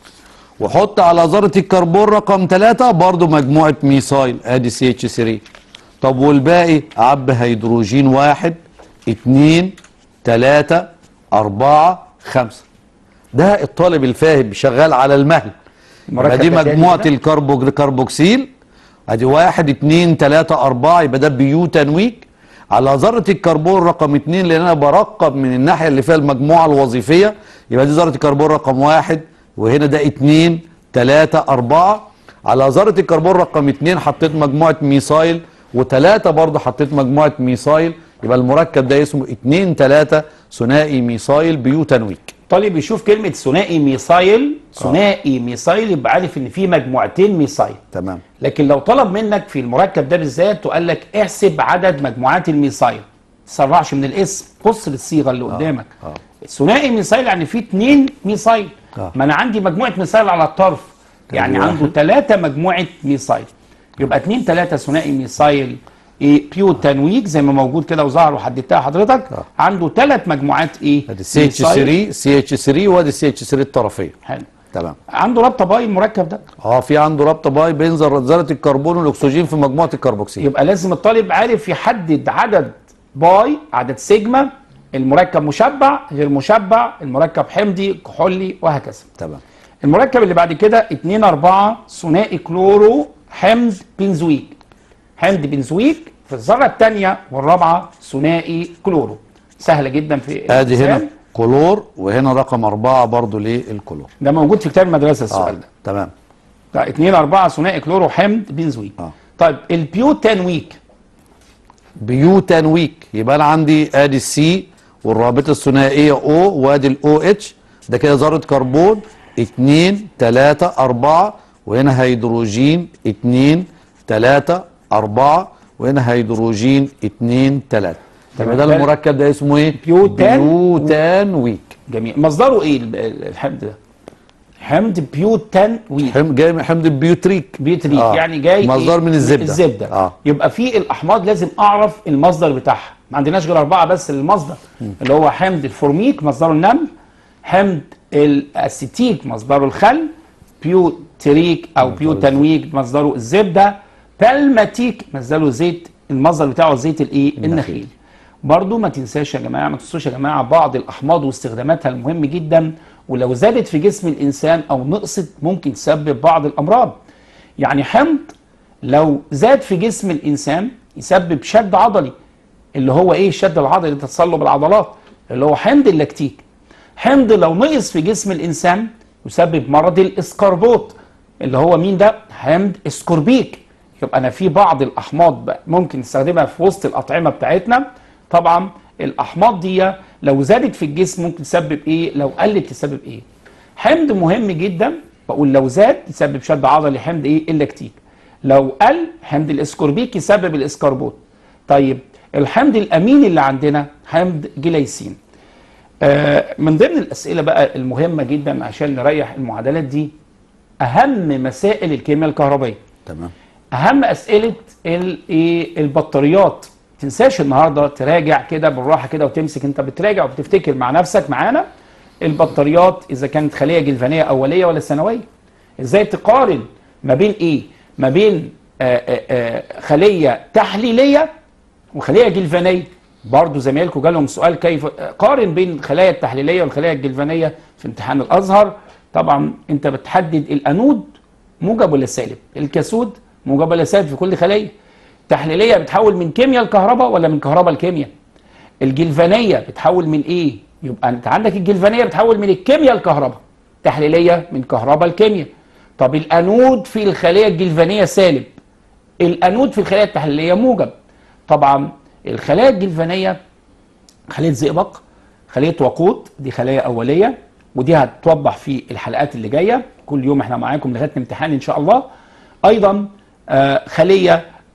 وحط على ذرة الكربون رقم تلاتة برضو مجموعة ميثايل ادي سي اتش 3 طب والباقي عب هيدروجين واحد اتنين تلاتة اربعة خمسة ده الطالب الفاهم شغال على المهل يبقى المركب دي ده تاني مجموعة كده؟ الكربو الكربوكسيل ادي واحد اتنين تلاتة اربعة يبقى ده بيوتانويك على ذرة الكربون رقم اتنين لان انا برقب من الناحية اللي فيها المجموعة الوظيفية يبقى دي ذرة الكربون رقم واحد وهنا ده اتنين تلاتة اربعة على ذرة الكربون رقم اتنين حطيت مجموعة ميثايل وتلاتة برضه حطيت مجموعة ميثايل يبقى المركب ده اسمه اتنين تلاتة ثنائي ميثايل بيوتانويك طالب يشوف كلمه ثنائي ميثايل ثنائي ميثايل يبقى عارف ان في مجموعتين ميثايل تمام لكن لو طلب منك في المركب ده بالذات وقال لك احسب عدد مجموعات الميثايل ما تسرعش من الاسم بص للصيغه اللي قدامك آه. الثنائي ميثايل يعني فيه اثنين ميثايل آه. ما انا عندي مجموعه ميثايل على الطرف يعني واحد. عنده ثلاثه مجموعه ميثايل يبقى اثنين ثلاثه ثنائي ميثايل ايه بيوتانويك زي ما موجود كده وظهر وحددتها حضرتك آه. عنده ثلاث مجموعات ايه ادي سي اتش 3 سي اتش 3 وادي سي اتش 3 الطرفيه حلو تمام عنده رابطه باي المركب ده اه في عنده رابطه باي بين ذر- ذره الكربون والاكسجين في مجموعه الكربوكسيل يبقى لازم الطالب عارف يحدد عدد باي عدد سيجما المركب مشبع غير مشبع المركب حمضي كحولي وهكذا تمام المركب اللي بعد كده 2 4 ثنائي كلورو حمض بنزويك حمض بنزويك في الذره الثانيه والرابعه ثنائي كلورو سهله جدا في ادي هنا الإنسان. كلور وهنا رقم أربعة برضو للكلور ده موجود في كتاب المدرسه اه السؤال ده تمام طيب 2 4 ثنائي كلورو حمض بنزويك آه. طيب البيوتانويك بيوتانويك يبقى انا عندي ادي السي والرابطه الثنائيه او وادي الاو اتش ده كده ذره كربون 2 3 4 وهنا هيدروجين 2 3 4 وهنا هيدروجين 2 3 تمام. يبقى ده المركب ده اسمه ايه؟ بيوتان- بيوتانويك جميل مصدره ايه ال- ال- الحمض ده حمض بيوتانويك حم- جاي من حمض البيوتريك بيوتريك آه. يعني جاي مصدر إيه؟ من الزبده الزبده اه يبقى في الاحماض لازم اعرف المصدر بتاعها ما عندناش غير اربعه بس للمصدر اللي هو حمض الفورميك مصدره النمل حمض الاسيتيك مصدره الخل بيوتريك او بيوتانويك مصدره الزبده بالماتيك مصدره زيت المصدر بتاعه زيت الايه النخيل برضو ما تنساش يا جماعه ما تنسوش يا جماعه بعض الاحماض واستخداماتها المهم جدا ولو زادت في جسم الانسان او نقصت ممكن تسبب بعض الامراض يعني حمض لو زاد في جسم الانسان يسبب شد عضلي اللي هو ايه الشد العضلي ده تصلب العضلات اللي هو حمض اللاكتيك حمض لو نقص في جسم الانسان يسبب مرض الاسكربوت اللي هو مين ده حمض اسكوربيك يبقى انا في بعض الاحماض بقى ممكن نستخدمها في وسط الاطعمه بتاعتنا طبعا الاحماض دي لو زادت في الجسم ممكن تسبب ايه لو قلت تسبب ايه حمض مهم جدا بقول لو زاد يسبب شد عضلي حمض ايه اللاكتيك لو قل حمض الاسكوربيك يسبب الاسكربوت طيب الحمض الامين اللي عندنا حمض جليسين آه من ضمن الاسئله بقى المهمه جدا عشان نريح المعادلات دي اهم مسائل الكيمياء الكهربائيه تمام اهم اسئله ال- ايه البطاريات تنساش النهارده تراجع كده بالراحه كده وتمسك انت بتراجع وبتفتكر مع نفسك معانا البطاريات اذا كانت خليه جلفانيه اوليه ولا ثانويه ازاي تقارن ما بين ايه ما بين آآ آآ خليه تحليليه وخليه جلفانيه برضو زمايلكم جالهم سؤال كيف قارن بين الخلايا التحليليه والخلايا الجلفانيه في امتحان الازهر طبعا انت بتحدد الانود موجب ولا سالب الكاثود موجب ولا سالب في كل خليه تحليليه بتحول من كيمياء لكهرباء ولا من كهرباء لكيمياء الجلفانيه بتحول من ايه يبقى انت عندك الجلفانيه بتحول من الكيمياء لكهرباء تحليليه من كهرباء لكيمياء طب الانود في الخليه الجلفانيه سالب الانود في الخلايا التحليليه موجب طبعا الخلايا الجلفانيه خليه زئبق خليه وقود دي خلايا اوليه ودي هتوضح في الحلقات اللي جايه كل يوم احنا معاكم لغايه الامتحان ان شاء الله ايضا آه، خليه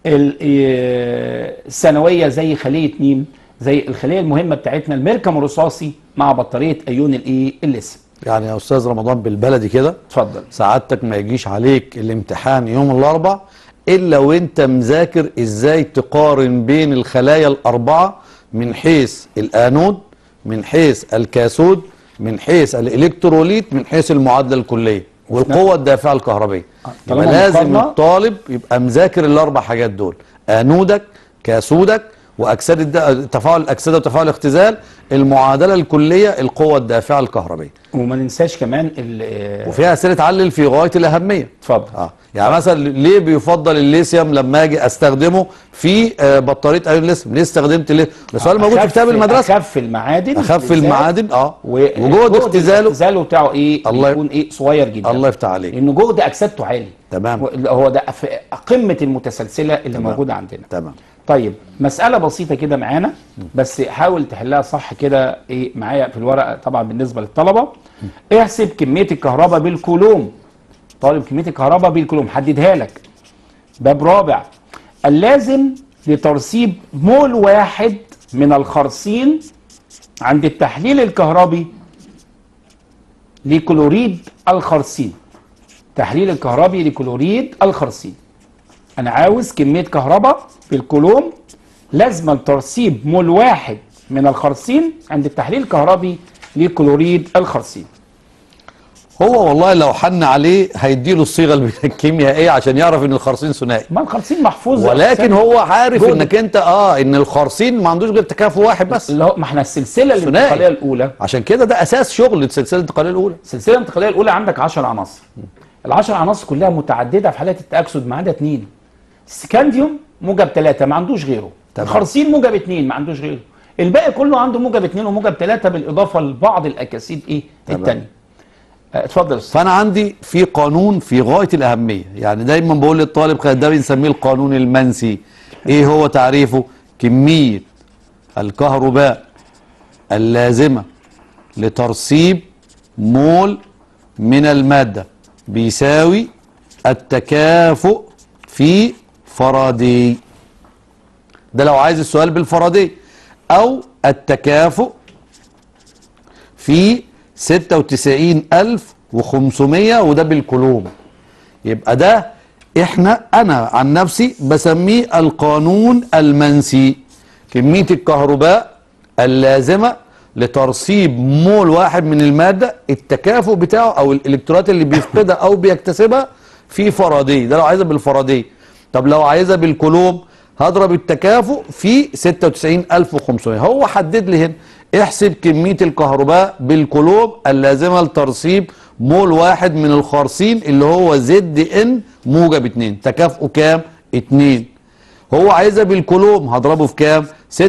ال- آه، الثانويه زي خليه مين زي الخليه المهمه بتاعتنا الميركم الرصاصي مع بطاريه ايون الايه الليثيوم يعني يا استاذ رمضان بالبلدي كده اتفضل سعادتك ما يجيش عليك الامتحان يوم الاربع الا وانت مذاكر ازاي تقارن بين الخلايا الاربعه من حيث الانود من حيث الكاثود من حيث الالكتروليت من حيث المعادله الكليه والقوه الدافعه الكهربيه طالما يبقى لازم مقارنة- الطالب يبقى مذاكر الاربع حاجات دول انودك كاثودك واكسده الد- تفاعل الاكسده وتفاعل الاختزال المعادله الكليه القوه الدافعه الكهربيه وما ننساش كمان ال- آه، وفيها اسئله تعلل في غايه الاهميه اتفضل اه يعني مثلا ليه بيفضل الليثيوم لما اجي استخدمه في آه، بطاريه ايون ليثيوم ليه استخدمت ليه ده سؤال موجود في أخف- كتاب المدرسه اخف المعادن اخف بالذات، المعادن اه و- وجهد اختزاله اختزاله بتاعه ايه الله- بيكون ايه صغير جدا الله يفتح عليك لان جهد اكسدته عالي تمام و- هو ده في قمه المتسلسله اللي تمام. موجوده عندنا تمام طيب مسألة بسيطة كده معانا بس حاول تحلها صح كده ايه معايا في الورقة طبعا بالنسبة للطلبة احسب كمية الكهرباء بالكولوم طالب كمية الكهرباء بالكولوم حددها لك باب رابع اللازم لترسيب مول واحد من الخرسين عند التحليل الكهربي لكلوريد الخرسين تحليل الكهربي لكلوريد الخرسين انا عاوز كميه كهرباء في الكولوم لازم ترسيب مول واحد من الخرسين عند التحليل الكهربي لكلوريد الخرسين هو والله لو حن عليه هيديله الصيغه الكيميائيه عشان يعرف ان الخرسين ثنائي ما الخرسين محفوظ ولكن هو عارف جهد. انك انت اه ان الخرسين ما عندوش غير تكافؤ واحد بس اللي هو ما احنا السلسله ثنائي. الانتقاليه الاولى عشان كده ده اساس شغل السلسله الانتقاليه الاولى السلسله الانتقاليه الاولى عندك 10 عناصر ال10 عناصر كلها متعدده في حالات التاكسد ما عدا اثنين السكانديوم موجب ثلاثه ما عندوش غيره تمام. الخرسين موجب اثنين ما عندوش غيره الباقي كله عنده موجب اثنين وموجب ثلاثه بالاضافه لبعض الاكاسيد ايه تمام. الثانيه اتفضل يا أستاذ. فانا عندي في قانون في غايه الاهميه يعني دايما بقول للطالب خ- ده بنسميه القانون المنسي ايه هو تعريفه كميه الكهرباء اللازمه لترسيب مول من الماده بيساوي التكافؤ في فاراداي ده لو عايز السؤال بالفاراداي او التكافؤ في 96500 وده بالكولوم يبقى ده احنا انا عن نفسي بسميه القانون المنسي كمية الكهرباء اللازمة لترسيب مول واحد من المادة التكافؤ بتاعه او الالكترونات اللي بيفقدها او بيكتسبها في فاراداي ده لو عايزها بالفاراداي طب لو عايزها بالكولوم هضرب التكافؤ في 96500 هو حدد لي هنا احسب كمية الكهرباء بالكولوم اللازمة لترسيب مول واحد من الخرسين اللي هو زد ان موجب 2 تكافؤه كام 2 هو عايزها بالكولوم هضربه في كام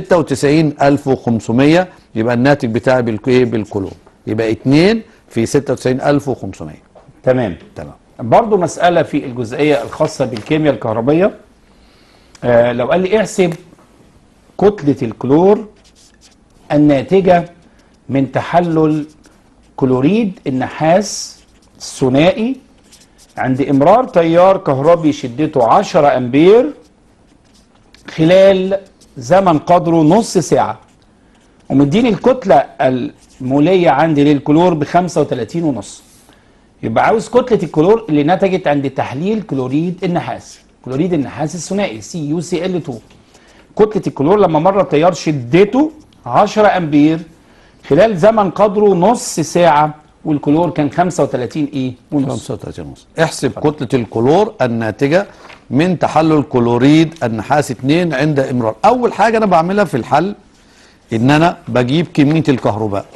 96500 يبقى الناتج بتاعي بالك- ايه بالكولوم يبقى 2 في 96500 تمام تمام برضو مسألة في الجزئية الخاصة بالكيمياء الكهربية آه لو قال لي احسب كتلة الكلور الناتجة من تحلل كلوريد النحاس الثنائي عند إمرار تيار كهربي شدته 10 أمبير خلال زمن قدره نص ساعة ومديني الكتلة المولية عندي للكلور ب 35 ونص يبقى عاوز كتلة الكلور اللي نتجت عند تحليل كلوريد النحاس كلوريد النحاس الثنائي سي يو سي ال 2 كتلة الكلور لما مر التيار شدته 10 امبير خلال زمن قدره نص ساعة والكلور كان 35 ايه ونص 35 ونص احسب كتلة الكلور الناتجة من تحلل كلوريد النحاس 2 عند امرار اول حاجة انا بعملها في الحل ان انا بجيب كمية الكهرباء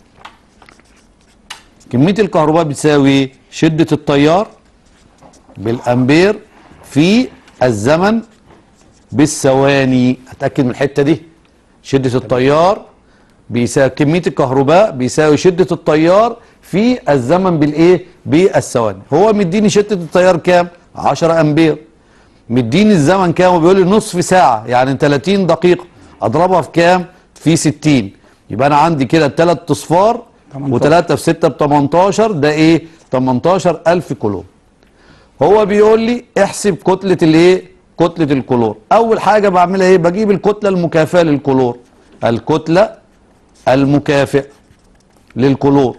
كمية الكهرباء بتساوي شدة التيار بالامبير في الزمن بالثواني اتاكد من الحته دي شده التيار بيساوي كميه الكهرباء بيساوي شده التيار في الزمن بالايه بالثواني هو مديني شده التيار كام 10 امبير مديني الزمن كام وبيقول لي نصف ساعه يعني 30 دقيقه اضربها في كام في 60 يبقى انا عندي كده ثلاث اصفار 18. و3 في 6 ب 18 ده ايه 18000 كولوم هو بيقول لي احسب كتلة الايه كتله الكلور اول حاجه بعملها ايه بجيب الكتله المكافئه للكلور الكتله المكافئه للكلور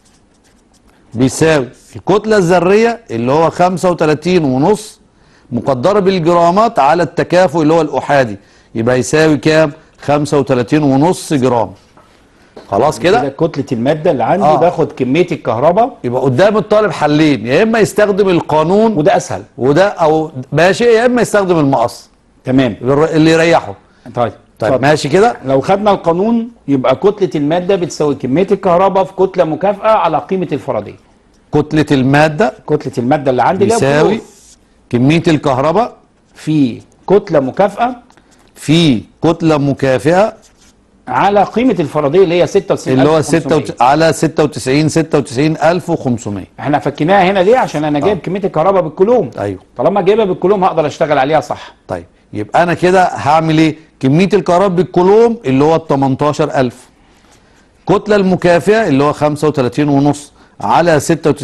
بيساوي الكتله الذريه اللي هو 35 ونص مقدره بالجرامات على التكافؤ اللي هو الاحادي يبقى يساوي كام 35 ونص جرام خلاص كده كتله الماده اللي عندي آه. باخد كميه الكهرباء يبقى قدام الطالب حلين يا اما يستخدم القانون وده اسهل وده او ماشي يا اما يستخدم المقص تمام اللي يريحه طيب طيب اتفضل. ماشي كده لو خدنا القانون يبقى كتله الماده بتساوي كميه الكهرباء في كتله مكافئه على قيمه الفرضيه كتله الماده كتله الماده اللي عندي اللي هي بيساوي الكلور كميه الكهرباء في كتله مكافئه في كتله مكافئه على قيمه الفرضيه اللي هي 96 اللي هو 6 على 96 96500 احنا فكيناها هنا ليه عشان انا جايب كميه الكهرباء بالكولوم ايوه طالما جايبها بالكولوم هقدر اشتغل عليها صح طيب يبقى انا كده هعمل ايه كميه الكهرباء بالكولوم اللي هو ال 18000 الكتله المكافئه اللي هو 35 ونص على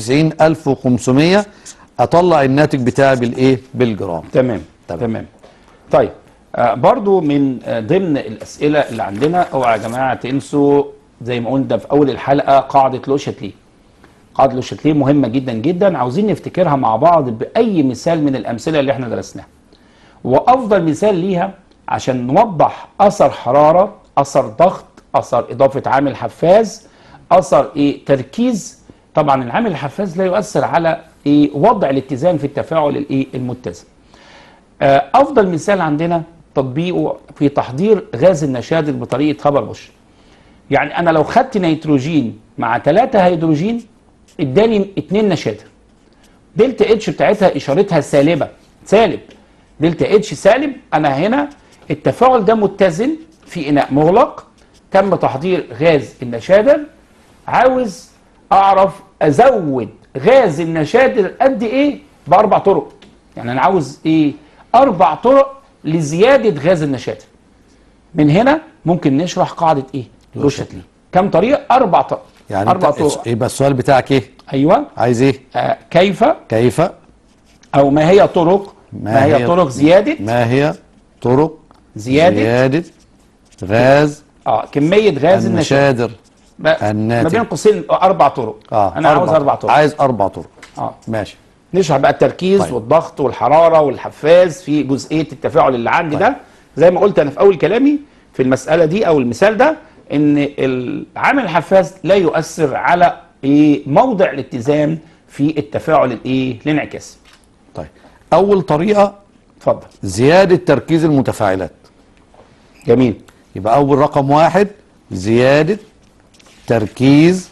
96500 اطلع الناتج بتاعي بالايه بالجرام تمام تمام. تمام طيب آه برضو من آه ضمن الاسئله اللي عندنا اوعى يا جماعه تنسوا زي ما قلنا في اول الحلقه قاعده لوشتلي قاعده لوشتلي مهمه جدا جدا عاوزين نفتكرها مع بعض باي مثال من الامثله اللي احنا درسناها وافضل مثال ليها عشان نوضح اثر حراره اثر ضغط اثر اضافه عامل حفاز اثر ايه تركيز طبعا العامل الحفاز لا يؤثر على ايه وضع الاتزان في التفاعل الايه المتزن آه، افضل مثال عندنا تطبيقه في تحضير غاز النشادر بطريقه هابر بوش يعني انا لو خدت نيتروجين مع ثلاثة هيدروجين اداني اتنين نشادر دلتا اتش بتاعتها اشارتها سالبه سالب دلتا اتش سالب انا هنا التفاعل ده متزن في اناء مغلق تم تحضير غاز النشادر عاوز اعرف ازود غاز النشادر قد ايه باربع طرق يعني انا عاوز ايه اربع طرق لزياده غاز النشادر من هنا ممكن نشرح قاعده ايه لوشتلي كم طريقه اربع طرق يعني اربع انت طرق يبقى السؤال بتاعك ايه ايوه عايز ايه آه كيف كيف او ما هي طرق ما, هي, طرق زياده ما هي طرق زيادة زياده غاز اه كميه غاز النشادر النشادر ما الناتج. ما بين قوسين اربع طرق اه انا عاوز اربع طرق عايز اربع طرق اه ماشي نشرح بقى التركيز طيب. طيب. والضغط والحراره والحفاز في جزئيه التفاعل اللي عندي طيب. ده زي ما قلت انا في اول كلامي في المساله دي او المثال ده ان العامل الحفاز لا يؤثر على ايه موضع الاتزان في التفاعل الايه الانعكاسي طيب اول طريقه اتفضل زياده تركيز المتفاعلات جميل يبقى اول رقم واحد زياده تركيز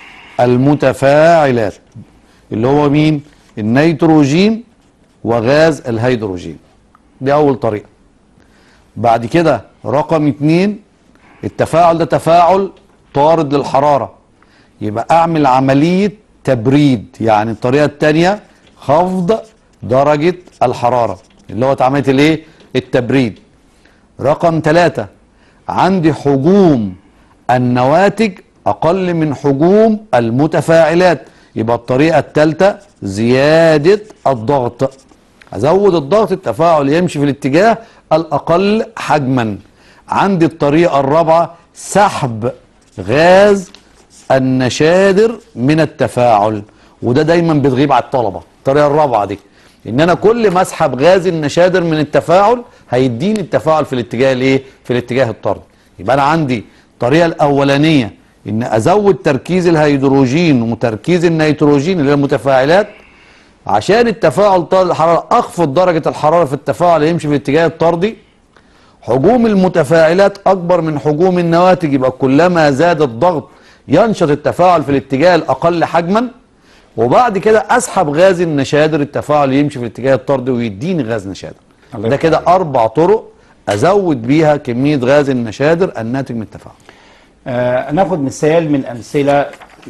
المتفاعلات اللي هو مين النيتروجين وغاز الهيدروجين دي اول طريقه بعد كده رقم اتنين التفاعل ده تفاعل طارد للحراره يبقى اعمل عمليه تبريد يعني الطريقه الثانيه خفض درجه الحراره اللي هو عمليه الايه التبريد رقم ثلاثة عندي حجوم النواتج أقل من حجوم المتفاعلات يبقى الطريقة الثالثة زيادة الضغط أزود الضغط التفاعل يمشي في الاتجاه الأقل حجما عندي الطريقة الرابعة سحب غاز النشادر من التفاعل وده دايما بتغيب على الطلبة الطريقة الرابعة دي ان انا كل ما اسحب غاز النشادر من التفاعل هيديني التفاعل في الاتجاه الايه في الاتجاه الطردي يبقى انا عندي الطريقه الاولانيه ان ازود تركيز الهيدروجين وتركيز النيتروجين اللي هي المتفاعلات عشان التفاعل طارد الحراره اخفض درجه الحراره في التفاعل يمشي في الاتجاه الطردي حجوم المتفاعلات اكبر من حجوم النواتج يبقى كلما زاد الضغط ينشط التفاعل في الاتجاه الاقل حجما وبعد كده اسحب غاز النشادر التفاعل يمشي في الاتجاه الطردي ويديني غاز نشادر الله ده يفتح كده اربع طرق ازود بيها كميه غاز النشادر الناتج من التفاعل آه ناخد مثال من امثله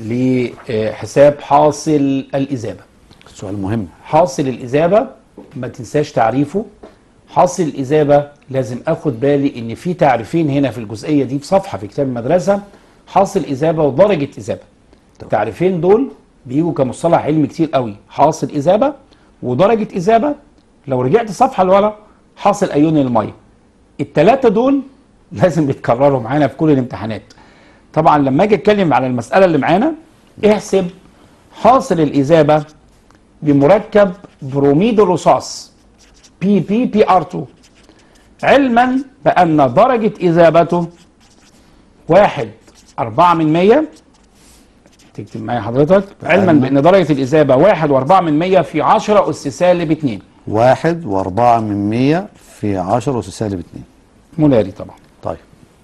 لحساب حاصل الاذابه سؤال مهم حاصل الإذابة ما تنساش تعريفه حاصل الإذابة لازم أخد بالي إن في تعريفين هنا في الجزئية دي في صفحة في كتاب المدرسة حاصل إذابة ودرجة إذابة التعريفين دول بيجوا كمصطلح علمي كتير قوي حاصل إذابة ودرجة إذابة لو رجعت صفحة لورا حاصل ايون الميه الثلاثه دول لازم بيتكرروا معانا في كل الامتحانات طبعا لما اجي اتكلم على المساله اللي معانا احسب حاصل الاذابه بمركب بروميد الرصاص بي بي بي ار 2 علما بان درجه اذابته واحد أربعة من مية تكتب معايا حضرتك علما علما. بأن درجة الإذابة واحد وأربعة من مية في عشرة أس سالب اتنين واحد واربعة من مية في عشرة أس سالب اتنين مولاري طبعا طيب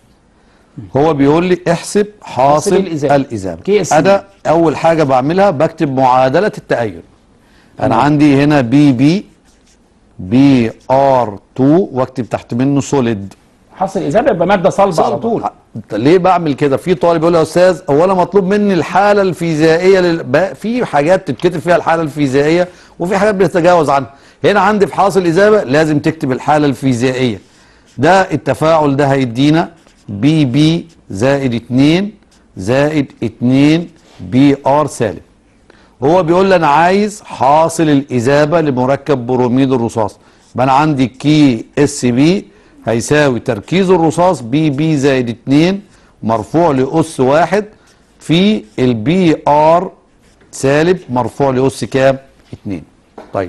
هو بيقول لي احسب حاصل حاصل الإذابة. الإذابة كي اس أنا أول حاجة بعملها بكتب معادلة التأين أنا تمام. عندي هنا بي بي بي ار 2 واكتب تحت منه سوليد حاصل الإذابة يبقى مادة صلبة على طول ليه بعمل كده في طالب يقول لي يا استاذ اولا مطلوب مني الحاله الفيزيائيه لل... بقى في حاجات تتكتب فيها الحاله الفيزيائيه وفي حاجات بنتجاوز عنها هنا عندي في حاصل اذابه لازم تكتب الحاله الفيزيائيه ده التفاعل ده هيدينا بي بي زائد 2 زائد 2 بي ار سالب هو بيقول لي انا عايز حاصل الاذابه لمركب بروميد الرصاص يبقى انا عندي كي اس بي هيساوي تركيز الرصاص بي بي زائد 2 مرفوع لاس واحد في البي ار سالب مرفوع لاس كام 2 طيب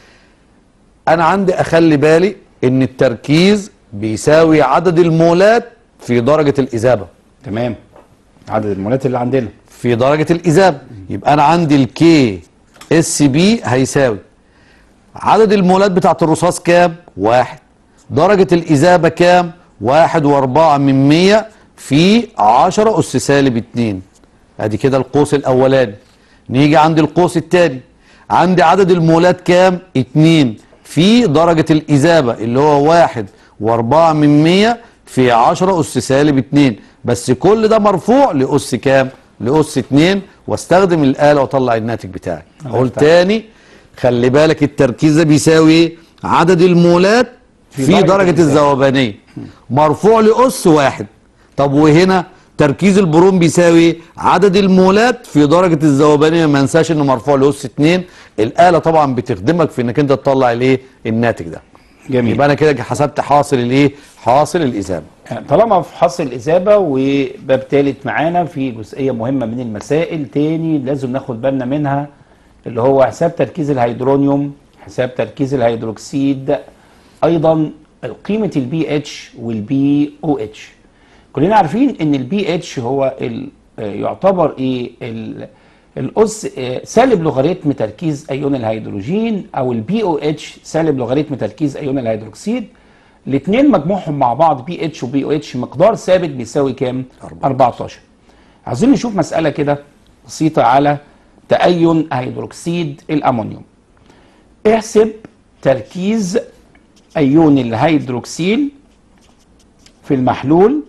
انا عندي اخلي بالي ان التركيز بيساوي عدد المولات في درجه الاذابه تمام عدد المولات اللي عندنا في درجة الإذابة يبقى أنا عندي الكي اس بي هيساوي عدد المولات بتاعت الرصاص كام؟ واحد درجة الإذابة كام؟ واحد وأربعة من مية في عشرة أس سالب اتنين أدي كده القوس الأولاني نيجي عند القوس التاني عندي عدد المولات كام؟ اتنين في درجة الإذابة اللي هو واحد وأربعة من مية في عشرة أس سالب اتنين بس كل ده مرفوع لأس كام؟ لأس اتنين واستخدم الآلة وأطلع الناتج بتاعي الله أقول يفتح. تاني خلي بالك التركيز ده بيساوي ايه؟ عدد المولات في في, درجة درجة, الإذابة. الذوبانية مرفوع لأس واحد طب وهنا تركيز البروم بيساوي ايه؟ عدد المولات في درجة الذوبانية ما انساش انه مرفوع لأس اتنين الآلة طبعا بتخدمك في انك انت تطلع الايه؟ الناتج ده جميل يبقى انا كده حسبت حاصل الايه؟ حاصل الإذابة طالما في حصر الإذابة وباب تالت معانا في جزئية مهمة من المسائل تاني لازم ناخد بالنا منها اللي هو حساب تركيز الهيدرونيوم حساب تركيز الهيدروكسيد أيضا قيمة البي اتش والبي او اتش كلنا عارفين ان البي اتش هو ال- آه، يعتبر ايه ال- الاس آه، سالب لوغاريتم تركيز ايون الهيدروجين او البي او اتش سالب لوغاريتم تركيز ايون الهيدروكسيد الاثنين مجموعهم مع بعض بي اتش وبي او اتش مقدار ثابت بيساوي كام 14 عايزين نشوف مساله كده بسيطه على تأين هيدروكسيد الامونيوم احسب تركيز ايون الهيدروكسيل في المحلول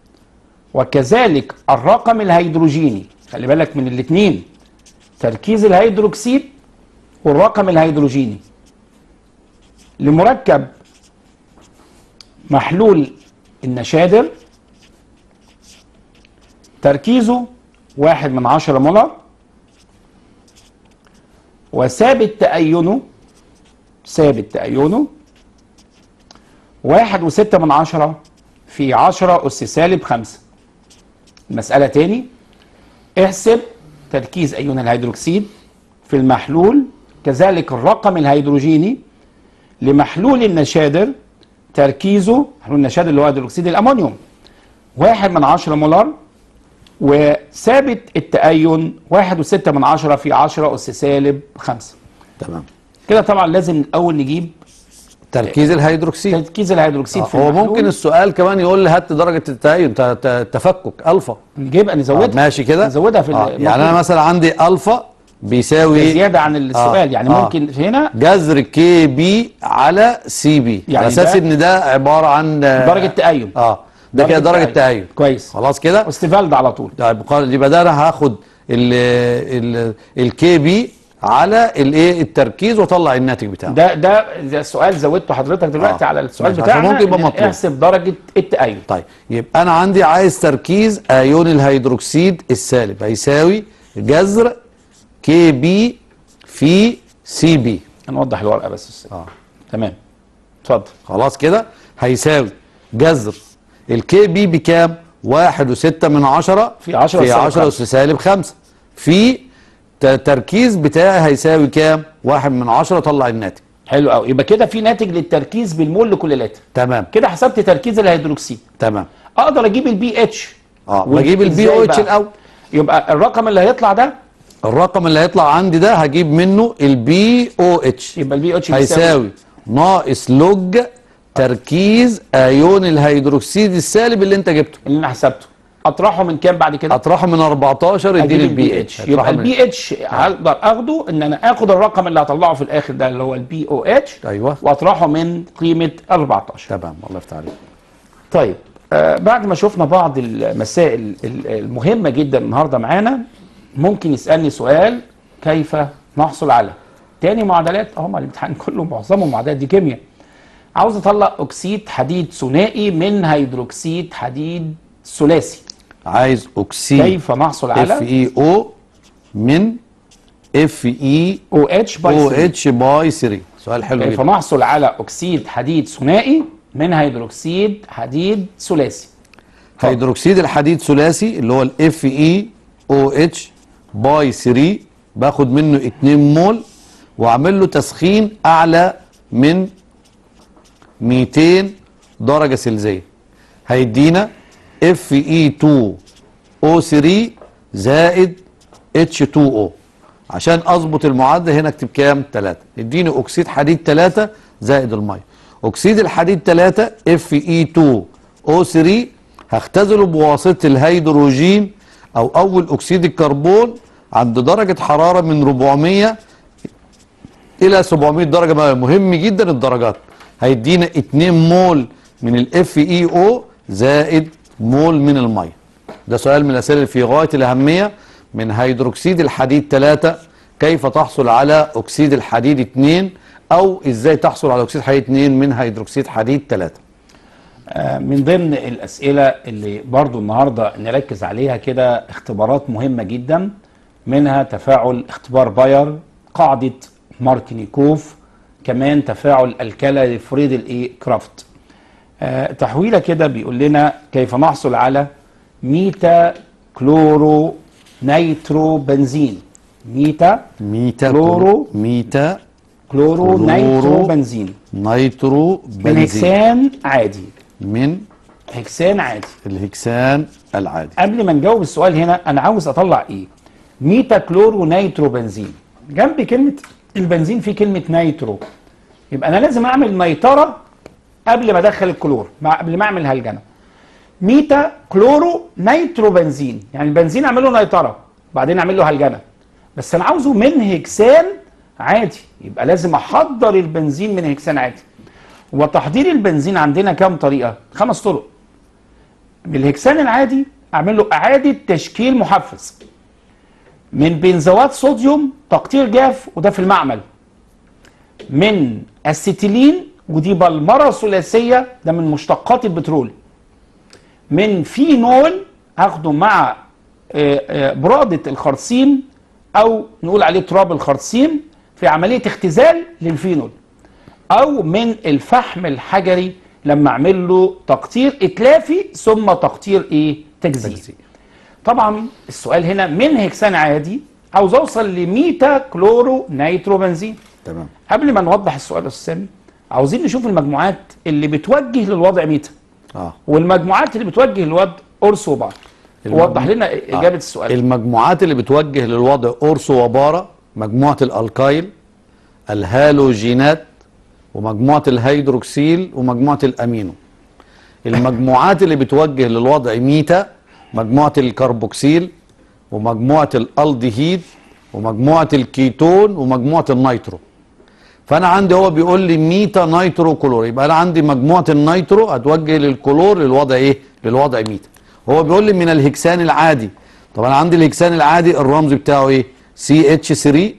وكذلك الرقم الهيدروجيني خلي بالك من الاثنين تركيز الهيدروكسيد والرقم الهيدروجيني لمركب محلول النشادر تركيزه واحد من عشرة مولر وثابت تأينه ثابت تأينه واحد وستة من عشرة في عشرة أس سالب خمسة المسألة تاني احسب تركيز أيون الهيدروكسيد في المحلول كذلك الرقم الهيدروجيني لمحلول النشادر تركيزه محلول النشادر اللي هو هيدروكسيد الأمونيوم واحد من عشرة مولر وثابت التأين واحد وستة من عشرة في عشرة أس سالب خمسة تمام كده طبعا لازم الأول نجيب تركيز الهيدروكسيد تركيز الهيدروكسيد في هو المحلول. ممكن السؤال كمان يقول لي هات درجة التأين ت- ت- تفكك ألفا نجيبها نزودها آه، ماشي كده نزودها في آه. ال- يعني انا ممكن مثلا عندي الفا بيساوي إيه؟ زيادة عن السؤال يعني آه. ممكن هنا جذر كي بي على سي بي يعني على اساس ده ان ده عباره عن آه، درجة تأين اه ده كده درجه تأين كويس خلاص كده استفالد على طول طيب قال- يبقى ده انا هاخد الكي بي على الايه التركيز واطلع الناتج بتاعه ده ده ده السؤال زودته حضرتك دلوقتي آه. على السؤال ماشي، بتاعنا عشان ممكن يبقى إن مطلوب. احسب درجة التأين طيب يبقى انا عندي عايز تركيز ايون الهيدروكسيد السالب هيساوي جذر كي بي في سي بي نوضح الورقة بس اه تمام اتفضل خلاص كده هيساوي جذر الكي بي بكام واحد وستة من عشرة في عشرة في سالب عشرة خمسة. أس سالب خمسة في ت- تركيز بتاعي هيساوي كام واحد من عشرة طلع الناتج حلو قوي يبقى كده في ناتج للتركيز بالمول لكل لتر تمام كده حسبت تركيز الهيدروكسيد تمام اقدر اجيب البي اتش اه بجيب البي او اتش الاول يبقى الرقم اللي هيطلع ده الرقم اللي هيطلع عندي ده هجيب منه البي او اتش يبقى البي اتش هيساوي ناقص لوج تركيز ايون الهيدروكسيد السالب اللي انت جبته اللي انا حسبته اطرحه من كام بعد كده اطرحه من 14 اجيب اديني البي البي اتش اتش يبقى البي اتش هقدر اخده ان انا اخد الرقم اللي هطلعه في الاخر ده اللي هو البي او اتش ايوه واطرحه من قيمه 14 تمام الله يفتح عليك طيب آه بعد ما شفنا بعض المسائل ال- المهمه جدا النهارده معانا ممكن يسالني سؤال كيف نحصل على تاني معادلات اهو مع الامتحان كله معظمه معادلات دي كيمياء عاوز اطلع اكسيد حديد ثنائي من هيدروكسيد حديد ثلاثي عايز اكسيد كيف نحصل اف على اي او من اف اي او اتش باي او 3 اتش باي 3 سؤال حلو كيف جدا نحصل على اكسيد حديد ثنائي من هيدروكسيد حديد ثلاثي هيدروكسيد الحديد ثلاثي اللي هو الاف اي او اتش باي 3 باخد منه 2 مول واعمل له تسخين اعلى من 200 درجه سلزيه هيدينا اف اي 2 او 3 زائد اتش 2 او عشان اظبط المعادله هنا اكتب كام 3 اديني اكسيد حديد 3 زائد الميه اكسيد الحديد 3 اف اي 2 او 3 هختزله بواسطه الهيدروجين او اول اكسيد الكربون عند درجه حراره من 400 الى 700 درجه مئويه مهم جدا الدرجات هيدينا 2 مول من الاف اي او زائد مول من الميه ده سؤال من الاسئله اللي في غايه الاهميه من هيدروكسيد الحديد 3 كيف تحصل على اكسيد الحديد 2 او ازاي تحصل على اكسيد حديد 2 من هيدروكسيد حديد 3 آه، من ضمن الأسئلة اللي برضو النهاردة نركز عليها كده اختبارات مهمة جدا منها تفاعل اختبار باير قاعدة مارتينيكوف كمان تفاعل الكلا لفريد الايه كرافت آه، تحويلة كده بيقول لنا كيف نحصل على ميتا كلورو نيترو بنزين ميتا ميتا كلورو. ميتا كلورو كلورو. نيترو بنزين نيترو من بنزين هكسان عادي من هكسان عادي الهكسان العادي قبل ما نجاوب السؤال هنا انا عاوز اطلع ايه ميتا كلورو نيترو بنزين جنب كلمه البنزين في كلمه نيترو يبقى انا لازم اعمل نيتره قبل ما ادخل الكلور مع قبل ما اعمل هلجنه ميتا كلورو نيترو بنزين يعني البنزين اعمل له نيتره بعدين اعمل له هلجنه بس انا عاوزه من هكسان عادي يبقى لازم احضر البنزين من هكسان عادي وتحضير البنزين عندنا كام طريقه خمس طرق بالهكسان العادي اعمل له اعاده تشكيل محفز من بنزوات صوديوم تقطير جاف وده في المعمل من اسيتيلين ودي بلمره ثلاثيه ده من مشتقات البترول من فينول هاخده مع آه، آه، برادة الخرسيم او نقول عليه تراب الخرسيم في عمليه اختزال للفينول او من الفحم الحجري لما اعمل له تقطير اتلافي ثم تقطير ايه تجزيء تجزيء. طبعا السؤال هنا من هكسان عادي عاوز اوصل لميتا كلورو نيترو بنزين تمام قبل ما نوضح السؤال يا استاذ سامي عاوزين نشوف المجموعات اللي بتوجه للوضع ميتا اه والمجموعات اللي بتوجه للوضع اورس وبار المجموع- وضح لنا اجابه السؤال المجموعات اللي بتوجه للوضع أورسو وبارا مجموعة الألكايل الهالوجينات ومجموعة الهيدروكسيل ومجموعة الأمينو المجموعات اللي بتوجه للوضع ميتا مجموعة الكربوكسيل ومجموعة الألدهيد ومجموعة الكيتون ومجموعة النيترو فانا عندي هو بيقول لي ميتا نيترو كلور يبقى انا عندي مجموعه النيترو هتوجه للكلور للوضع ايه للوضع ميتا هو بيقول لي من الهكسان العادي طب انا عندي الهكسان العادي الرمز بتاعه ايه سي اتش 3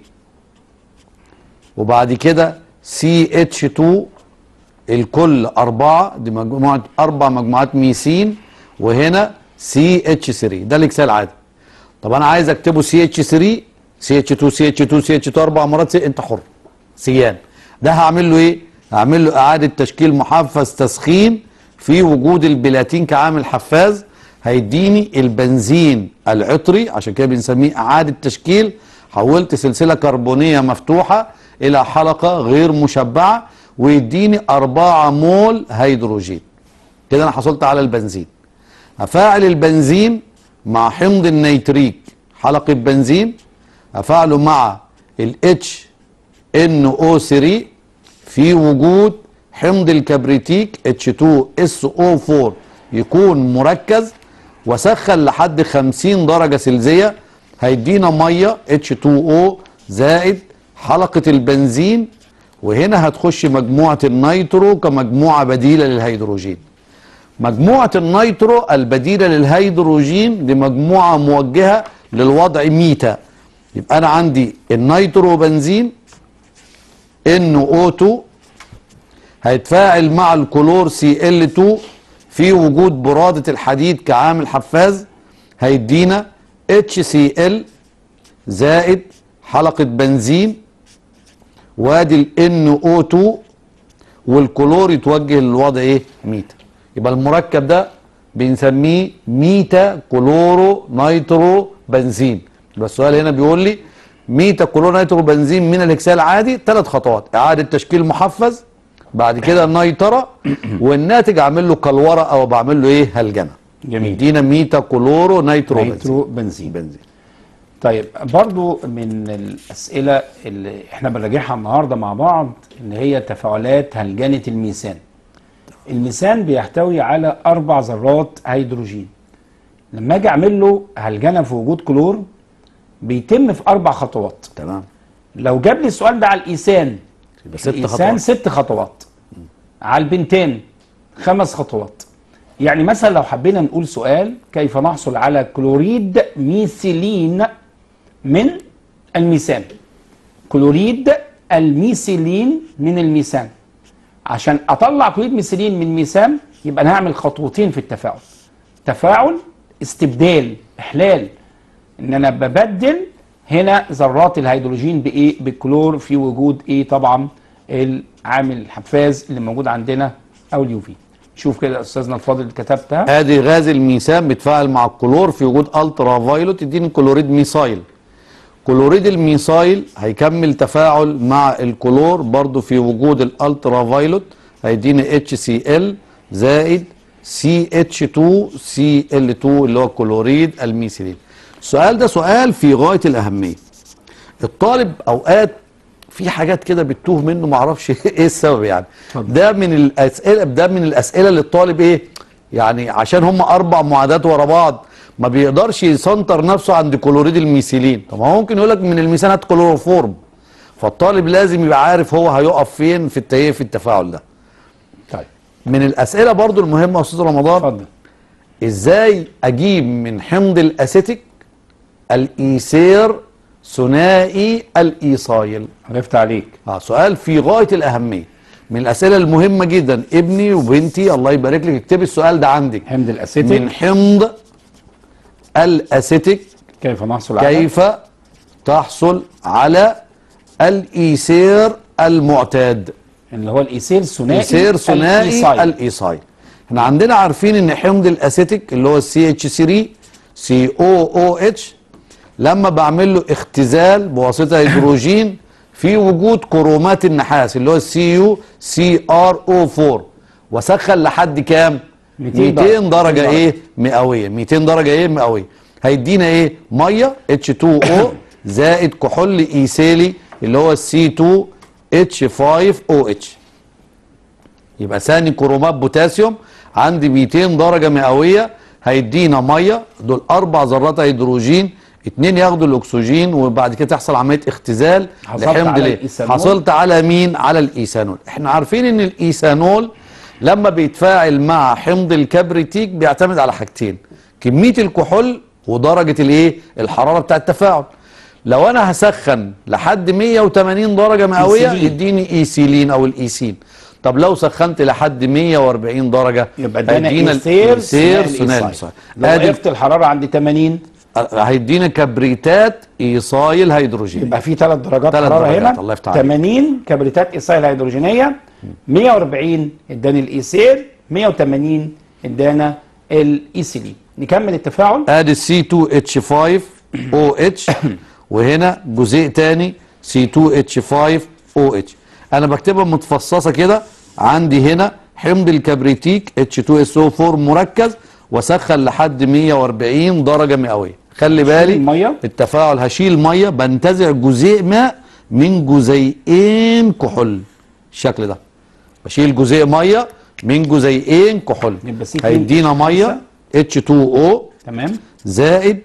وبعد كده سي اتش 2 الكل أربعة دي مجموعة أربع مجموعات ميسين وهنا سي اتش 3 ده الهكسان العادي طب أنا عايز أكتبه سي اتش 3 سي اتش 2 سي اتش 2 سي اتش 2 أربع مرات سي أنت حر سيان ده هعمل له ايه اعمل له اعاده تشكيل محفز تسخين في وجود البلاتين كعامل حفاز هيديني البنزين العطري عشان كده بنسميه اعاده تشكيل حولت سلسله كربونيه مفتوحه الى حلقه غير مشبعه ويديني 4 مول هيدروجين كده انا حصلت على البنزين هفاعل البنزين مع حمض النيتريك حلقه بنزين هفاعله مع ال HNO3 في وجود حمض الكبريتيك H2SO4 يكون مركز وسخن لحد 50 درجة سلزية هيدينا مية H2O زائد حلقة البنزين وهنا هتخش مجموعة النيترو كمجموعة بديلة للهيدروجين مجموعة النيترو البديلة للهيدروجين دي مجموعة موجهة للوضع ميتا يبقى أنا عندي النيترو بنزين NO2 هيتفاعل مع الكلور Cl2 في وجود برادة الحديد كعامل حفاز هيدينا HCl زائد حلقة بنزين وادي ال NO2 والكلور يتوجه للوضع ايه ميتا يبقى المركب ده بنسميه ميتا كلورو نيترو بنزين يبقى السؤال هنا بيقول لي ميتا كلورو نيترو بنزين من الهكسال العادي ثلاث خطوات اعاده تشكيل محفز بعد كده النيتره والناتج اعمل له كلوره او بعمل له ايه هلجنه جميل. يدينا ميتا كلورو نيترو, نيترو بنزين بنزين بنزين طيب برضو من الأسئلة اللي احنا بنراجعها النهاردة مع بعض اللي هي تفاعلات هلجنة الميثان الميثان بيحتوي على أربع ذرات هيدروجين لما أجي أعمل له هلجنة في وجود كلور بيتم في أربع خطوات تمام لو جاب لي السؤال ده على الإيثان يبقى ست الإيثان خطوات ست خطوات على البنتين خمس خطوات يعني مثلا لو حبينا نقول سؤال كيف نحصل على كلوريد ميثيلين من الميثان كلوريد الميثيلين من الميثان عشان اطلع كلوريد ميثيلين من ميثان يبقى انا هعمل خطوتين في التفاعل تفاعل استبدال احلال ان انا ببدل هنا ذرات الهيدروجين بايه بالكلور في وجود ايه طبعا العامل الحفاز اللي موجود عندنا او اليو في شوف كده يا استاذنا الفاضل اللي كتبتها ادي غاز الميثان بيتفاعل مع الكلور في وجود الترا فايلوت يديني كلوريد ميثايل كلوريد الميثايل هيكمل تفاعل مع الكلور برضو في وجود الالترا فايلوت هيديني HCl زائد CH2Cl2 اللي هو كلوريد الميثيلين السؤال ده سؤال في غاية الأهمية الطالب أوقات في حاجات كده بتتوه منه معرفش ايه السبب يعني اتفضل. ده من الاسئله ده من الاسئله اللي الطالب ايه يعني عشان هم اربع معادات ورا بعض ما بيقدرش يسنتر نفسه عند كلوريد الميثيلين طب ما هو ممكن يقول لك من الميثان هات كلوروفورم فالطالب لازم يبقى عارف هو هيقف فين في التهيئ في التفاعل ده طيب من الاسئله برضو المهمه يا استاذ رمضان اتفضل ازاي اجيب من حمض الاسيتيك الايثير ثنائي الايصايل عرفت عليك اه سؤال في غايه الاهميه من الاسئله المهمه جدا ابني وبنتي الله يبارك لك اكتبي السؤال ده عندك حمض من الاسيتيك حمض الاسيتيك كيف نحصل على كيف تحصل على الايثير المعتاد اللي هو الايثيل ثنائي ايثير ثنائي الإيثايل. الايصايل احنا عندنا عارفين ان حمض الاسيتيك اللي هو السي اتش 3 سي او او اتش لما بعمل له اختزال بواسطه هيدروجين في وجود كرومات النحاس اللي هو السي يو سي ار او 4 وسخن لحد كام 200 200 درجة. درجه ايه مئويه 200 درجه ايه مئويه هيدينا ايه ميه اتش 2 او زائد كحول ايثيلي اللي هو السي 2 اتش 5 او اتش يبقى ثاني كرومات بوتاسيوم عندي 200 درجه مئويه هيدينا ميه دول اربع ذرات هيدروجين اتنين ياخدوا الاكسجين وبعد كده تحصل عمليه اختزال حصلت لحمض على ليه الإيثانول. حصلت على مين على الايثانول احنا عارفين ان الايثانول لما بيتفاعل مع حمض الكبريتيك بيعتمد على حاجتين كميه الكحول ودرجه الايه الحراره بتاع التفاعل لو انا هسخن لحد 180 درجه مئويه إيثيلين. يديني ايثيلين او الايثين طب لو سخنت لحد 140 درجه يبقى ادانا هيدينا ايثير الايثير ثنائي ثنائي الإيثايل. الإيثايل. لو ادي وقفت الحراره عند 80 هيدينا كبريتات ايصايل هيدروجين يبقى في ثلاث درجات ثلاث حراره درجات، هنا الله يفتح عليك. 80 كبريتات ايثايل هيدروجينيه 140 ادانا الايسير 180 ادانا الايسيلين نكمل التفاعل ادي السي 2 اتش 5 او اتش وهنا جزيء تاني سي 2 اتش 5 او اتش انا بكتبها متفصصه كده عندي هنا حمض الكبريتيك اتش 2 اس او 4 مركز وسخن لحد 140 درجه مئويه خلي بالي المية. التفاعل هشيل ميه بنتزع جزيء ماء من جزيئين كحول الشكل ده بشيل جزيء ميه من جزيئين كحول يبقى C2 هيدينا ميه H2O تمام زائد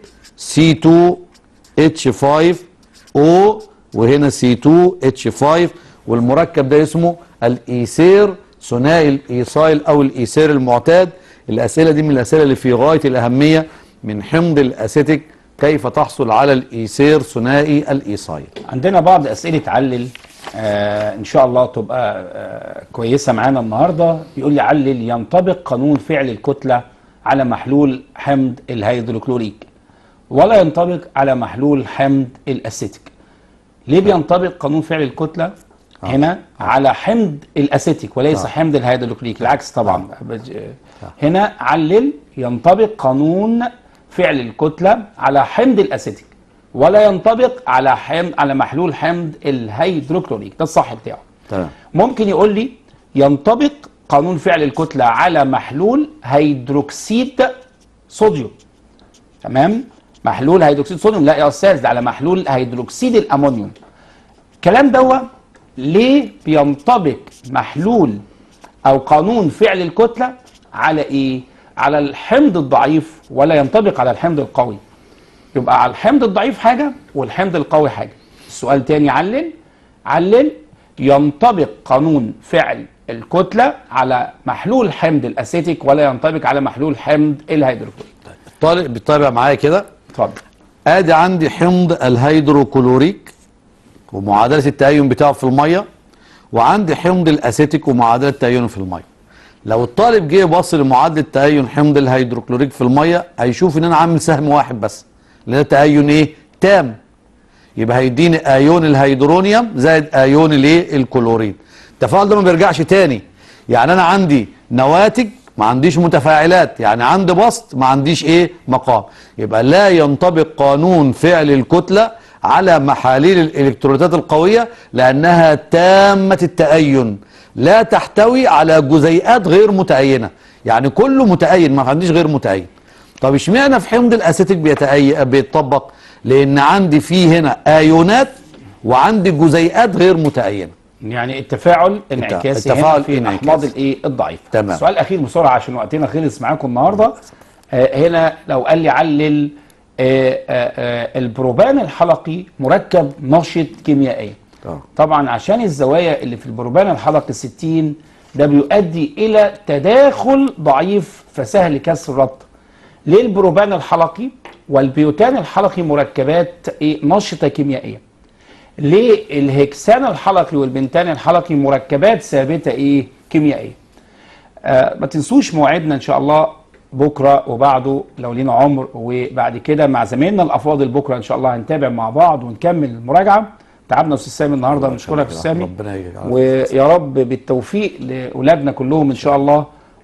C2H5O وهنا C2H5 والمركب ده اسمه الايثير ثنائي الايثايل او الايثير المعتاد الاسئله دي من الاسئله اللي في غايه الاهميه من حمض الاسيتيك كيف تحصل على الايثير ثنائي الايثايل عندنا بعض اسئله علل آه ان شاء الله تبقى آه كويسه معانا النهارده يقول لي علل ينطبق قانون فعل الكتله على محلول حمض الهيدروكلوريك ولا ينطبق على محلول حمض الاسيتيك ليه بينطبق قانون فعل الكتله هنا على حمض الاسيتيك وليس حمض الهيدروكلوريك العكس طبعا بج- هنا علل ينطبق قانون فعل الكتله على حمض الاسيتيك ولا ينطبق على حمض على محلول حمض الهيدروكلوريك ده الصح بتاعه تمام ممكن يقول لي ينطبق قانون فعل الكتلة على محلول هيدروكسيد صوديوم تمام محلول هيدروكسيد صوديوم لا يا استاذ ده على محلول هيدروكسيد الامونيوم الكلام دوا ليه بينطبق محلول او قانون فعل الكتلة على ايه على الحمض الضعيف ولا ينطبق على الحمض القوي يبقى على الحمض الضعيف حاجة والحمض القوي حاجة السؤال تاني علل علل ينطبق قانون فعل الكتلة على محلول حمض الأسيتيك ولا ينطبق على محلول حمض الهيدروكلوريك طالب بيتابع معايا كده اتفضل ادي عندي حمض الهيدروكلوريك ومعادله التأين بتاعه في الميه وعندي حمض الاسيتيك ومعادله تأينه في الميه لو الطالب جه بص لمعادله تأين حمض الهيدروكلوريك في الميه هيشوف ان انا عامل سهم واحد بس اللي ده تأين ايه تام يبقى هيديني ايون الهيدرونيوم زائد ايون الايه الكلورين التفاعل ده ما بيرجعش تاني يعني انا عندي نواتج ما عنديش متفاعلات يعني عندي بسط ما عنديش ايه مقام يبقى لا ينطبق قانون فعل الكتله على محاليل الالكتروليتات القويه لانها تامه التأين لا تحتوي على جزيئات غير متأينه يعني كله متأين ما عنديش غير متأين طب اشمعنى في حمض الاسيتيك بيتأي... بيتطبق لان عندي فيه هنا ايونات وعندي جزيئات غير متأينة يعني التفاعل انعكاسي التفاعل هنا في انعكاسي. الاحماض الايه الضعيف تمام. السؤال الاخير بسرعه عشان وقتنا خلص معاكم النهارده آه هنا لو قال لي علل آه آه آه البروبان الحلقي مركب نشط كيميائيا آه. طبعا عشان الزوايا اللي في البروبان الحلقي 60 ده بيؤدي الى تداخل ضعيف فسهل كسر الربط ليه البروبان الحلقي والبيوتان الحلقي مركبات ايه نشطه كيميائيا ليه الهكسان الحلقي والبنتان الحلقي مركبات ثابته ايه كيميائيه آه ما تنسوش موعدنا ان شاء الله بكره وبعده لو لينا عمر وبعد كده مع زمايلنا الافاضل بكره ان شاء الله هنتابع مع بعض ونكمل المراجعه تعبنا استاذ سامي النهارده بنشكرك يا استاذ سامي ربنا يجعلك. ويا رب بالتوفيق لاولادنا كلهم ان شاء الله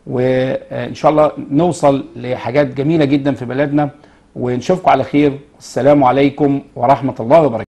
وان شاء الله نوصل لحاجات جميله جدا في بلدنا ونشوفكم على خير السلام عليكم ورحمه الله وبركاته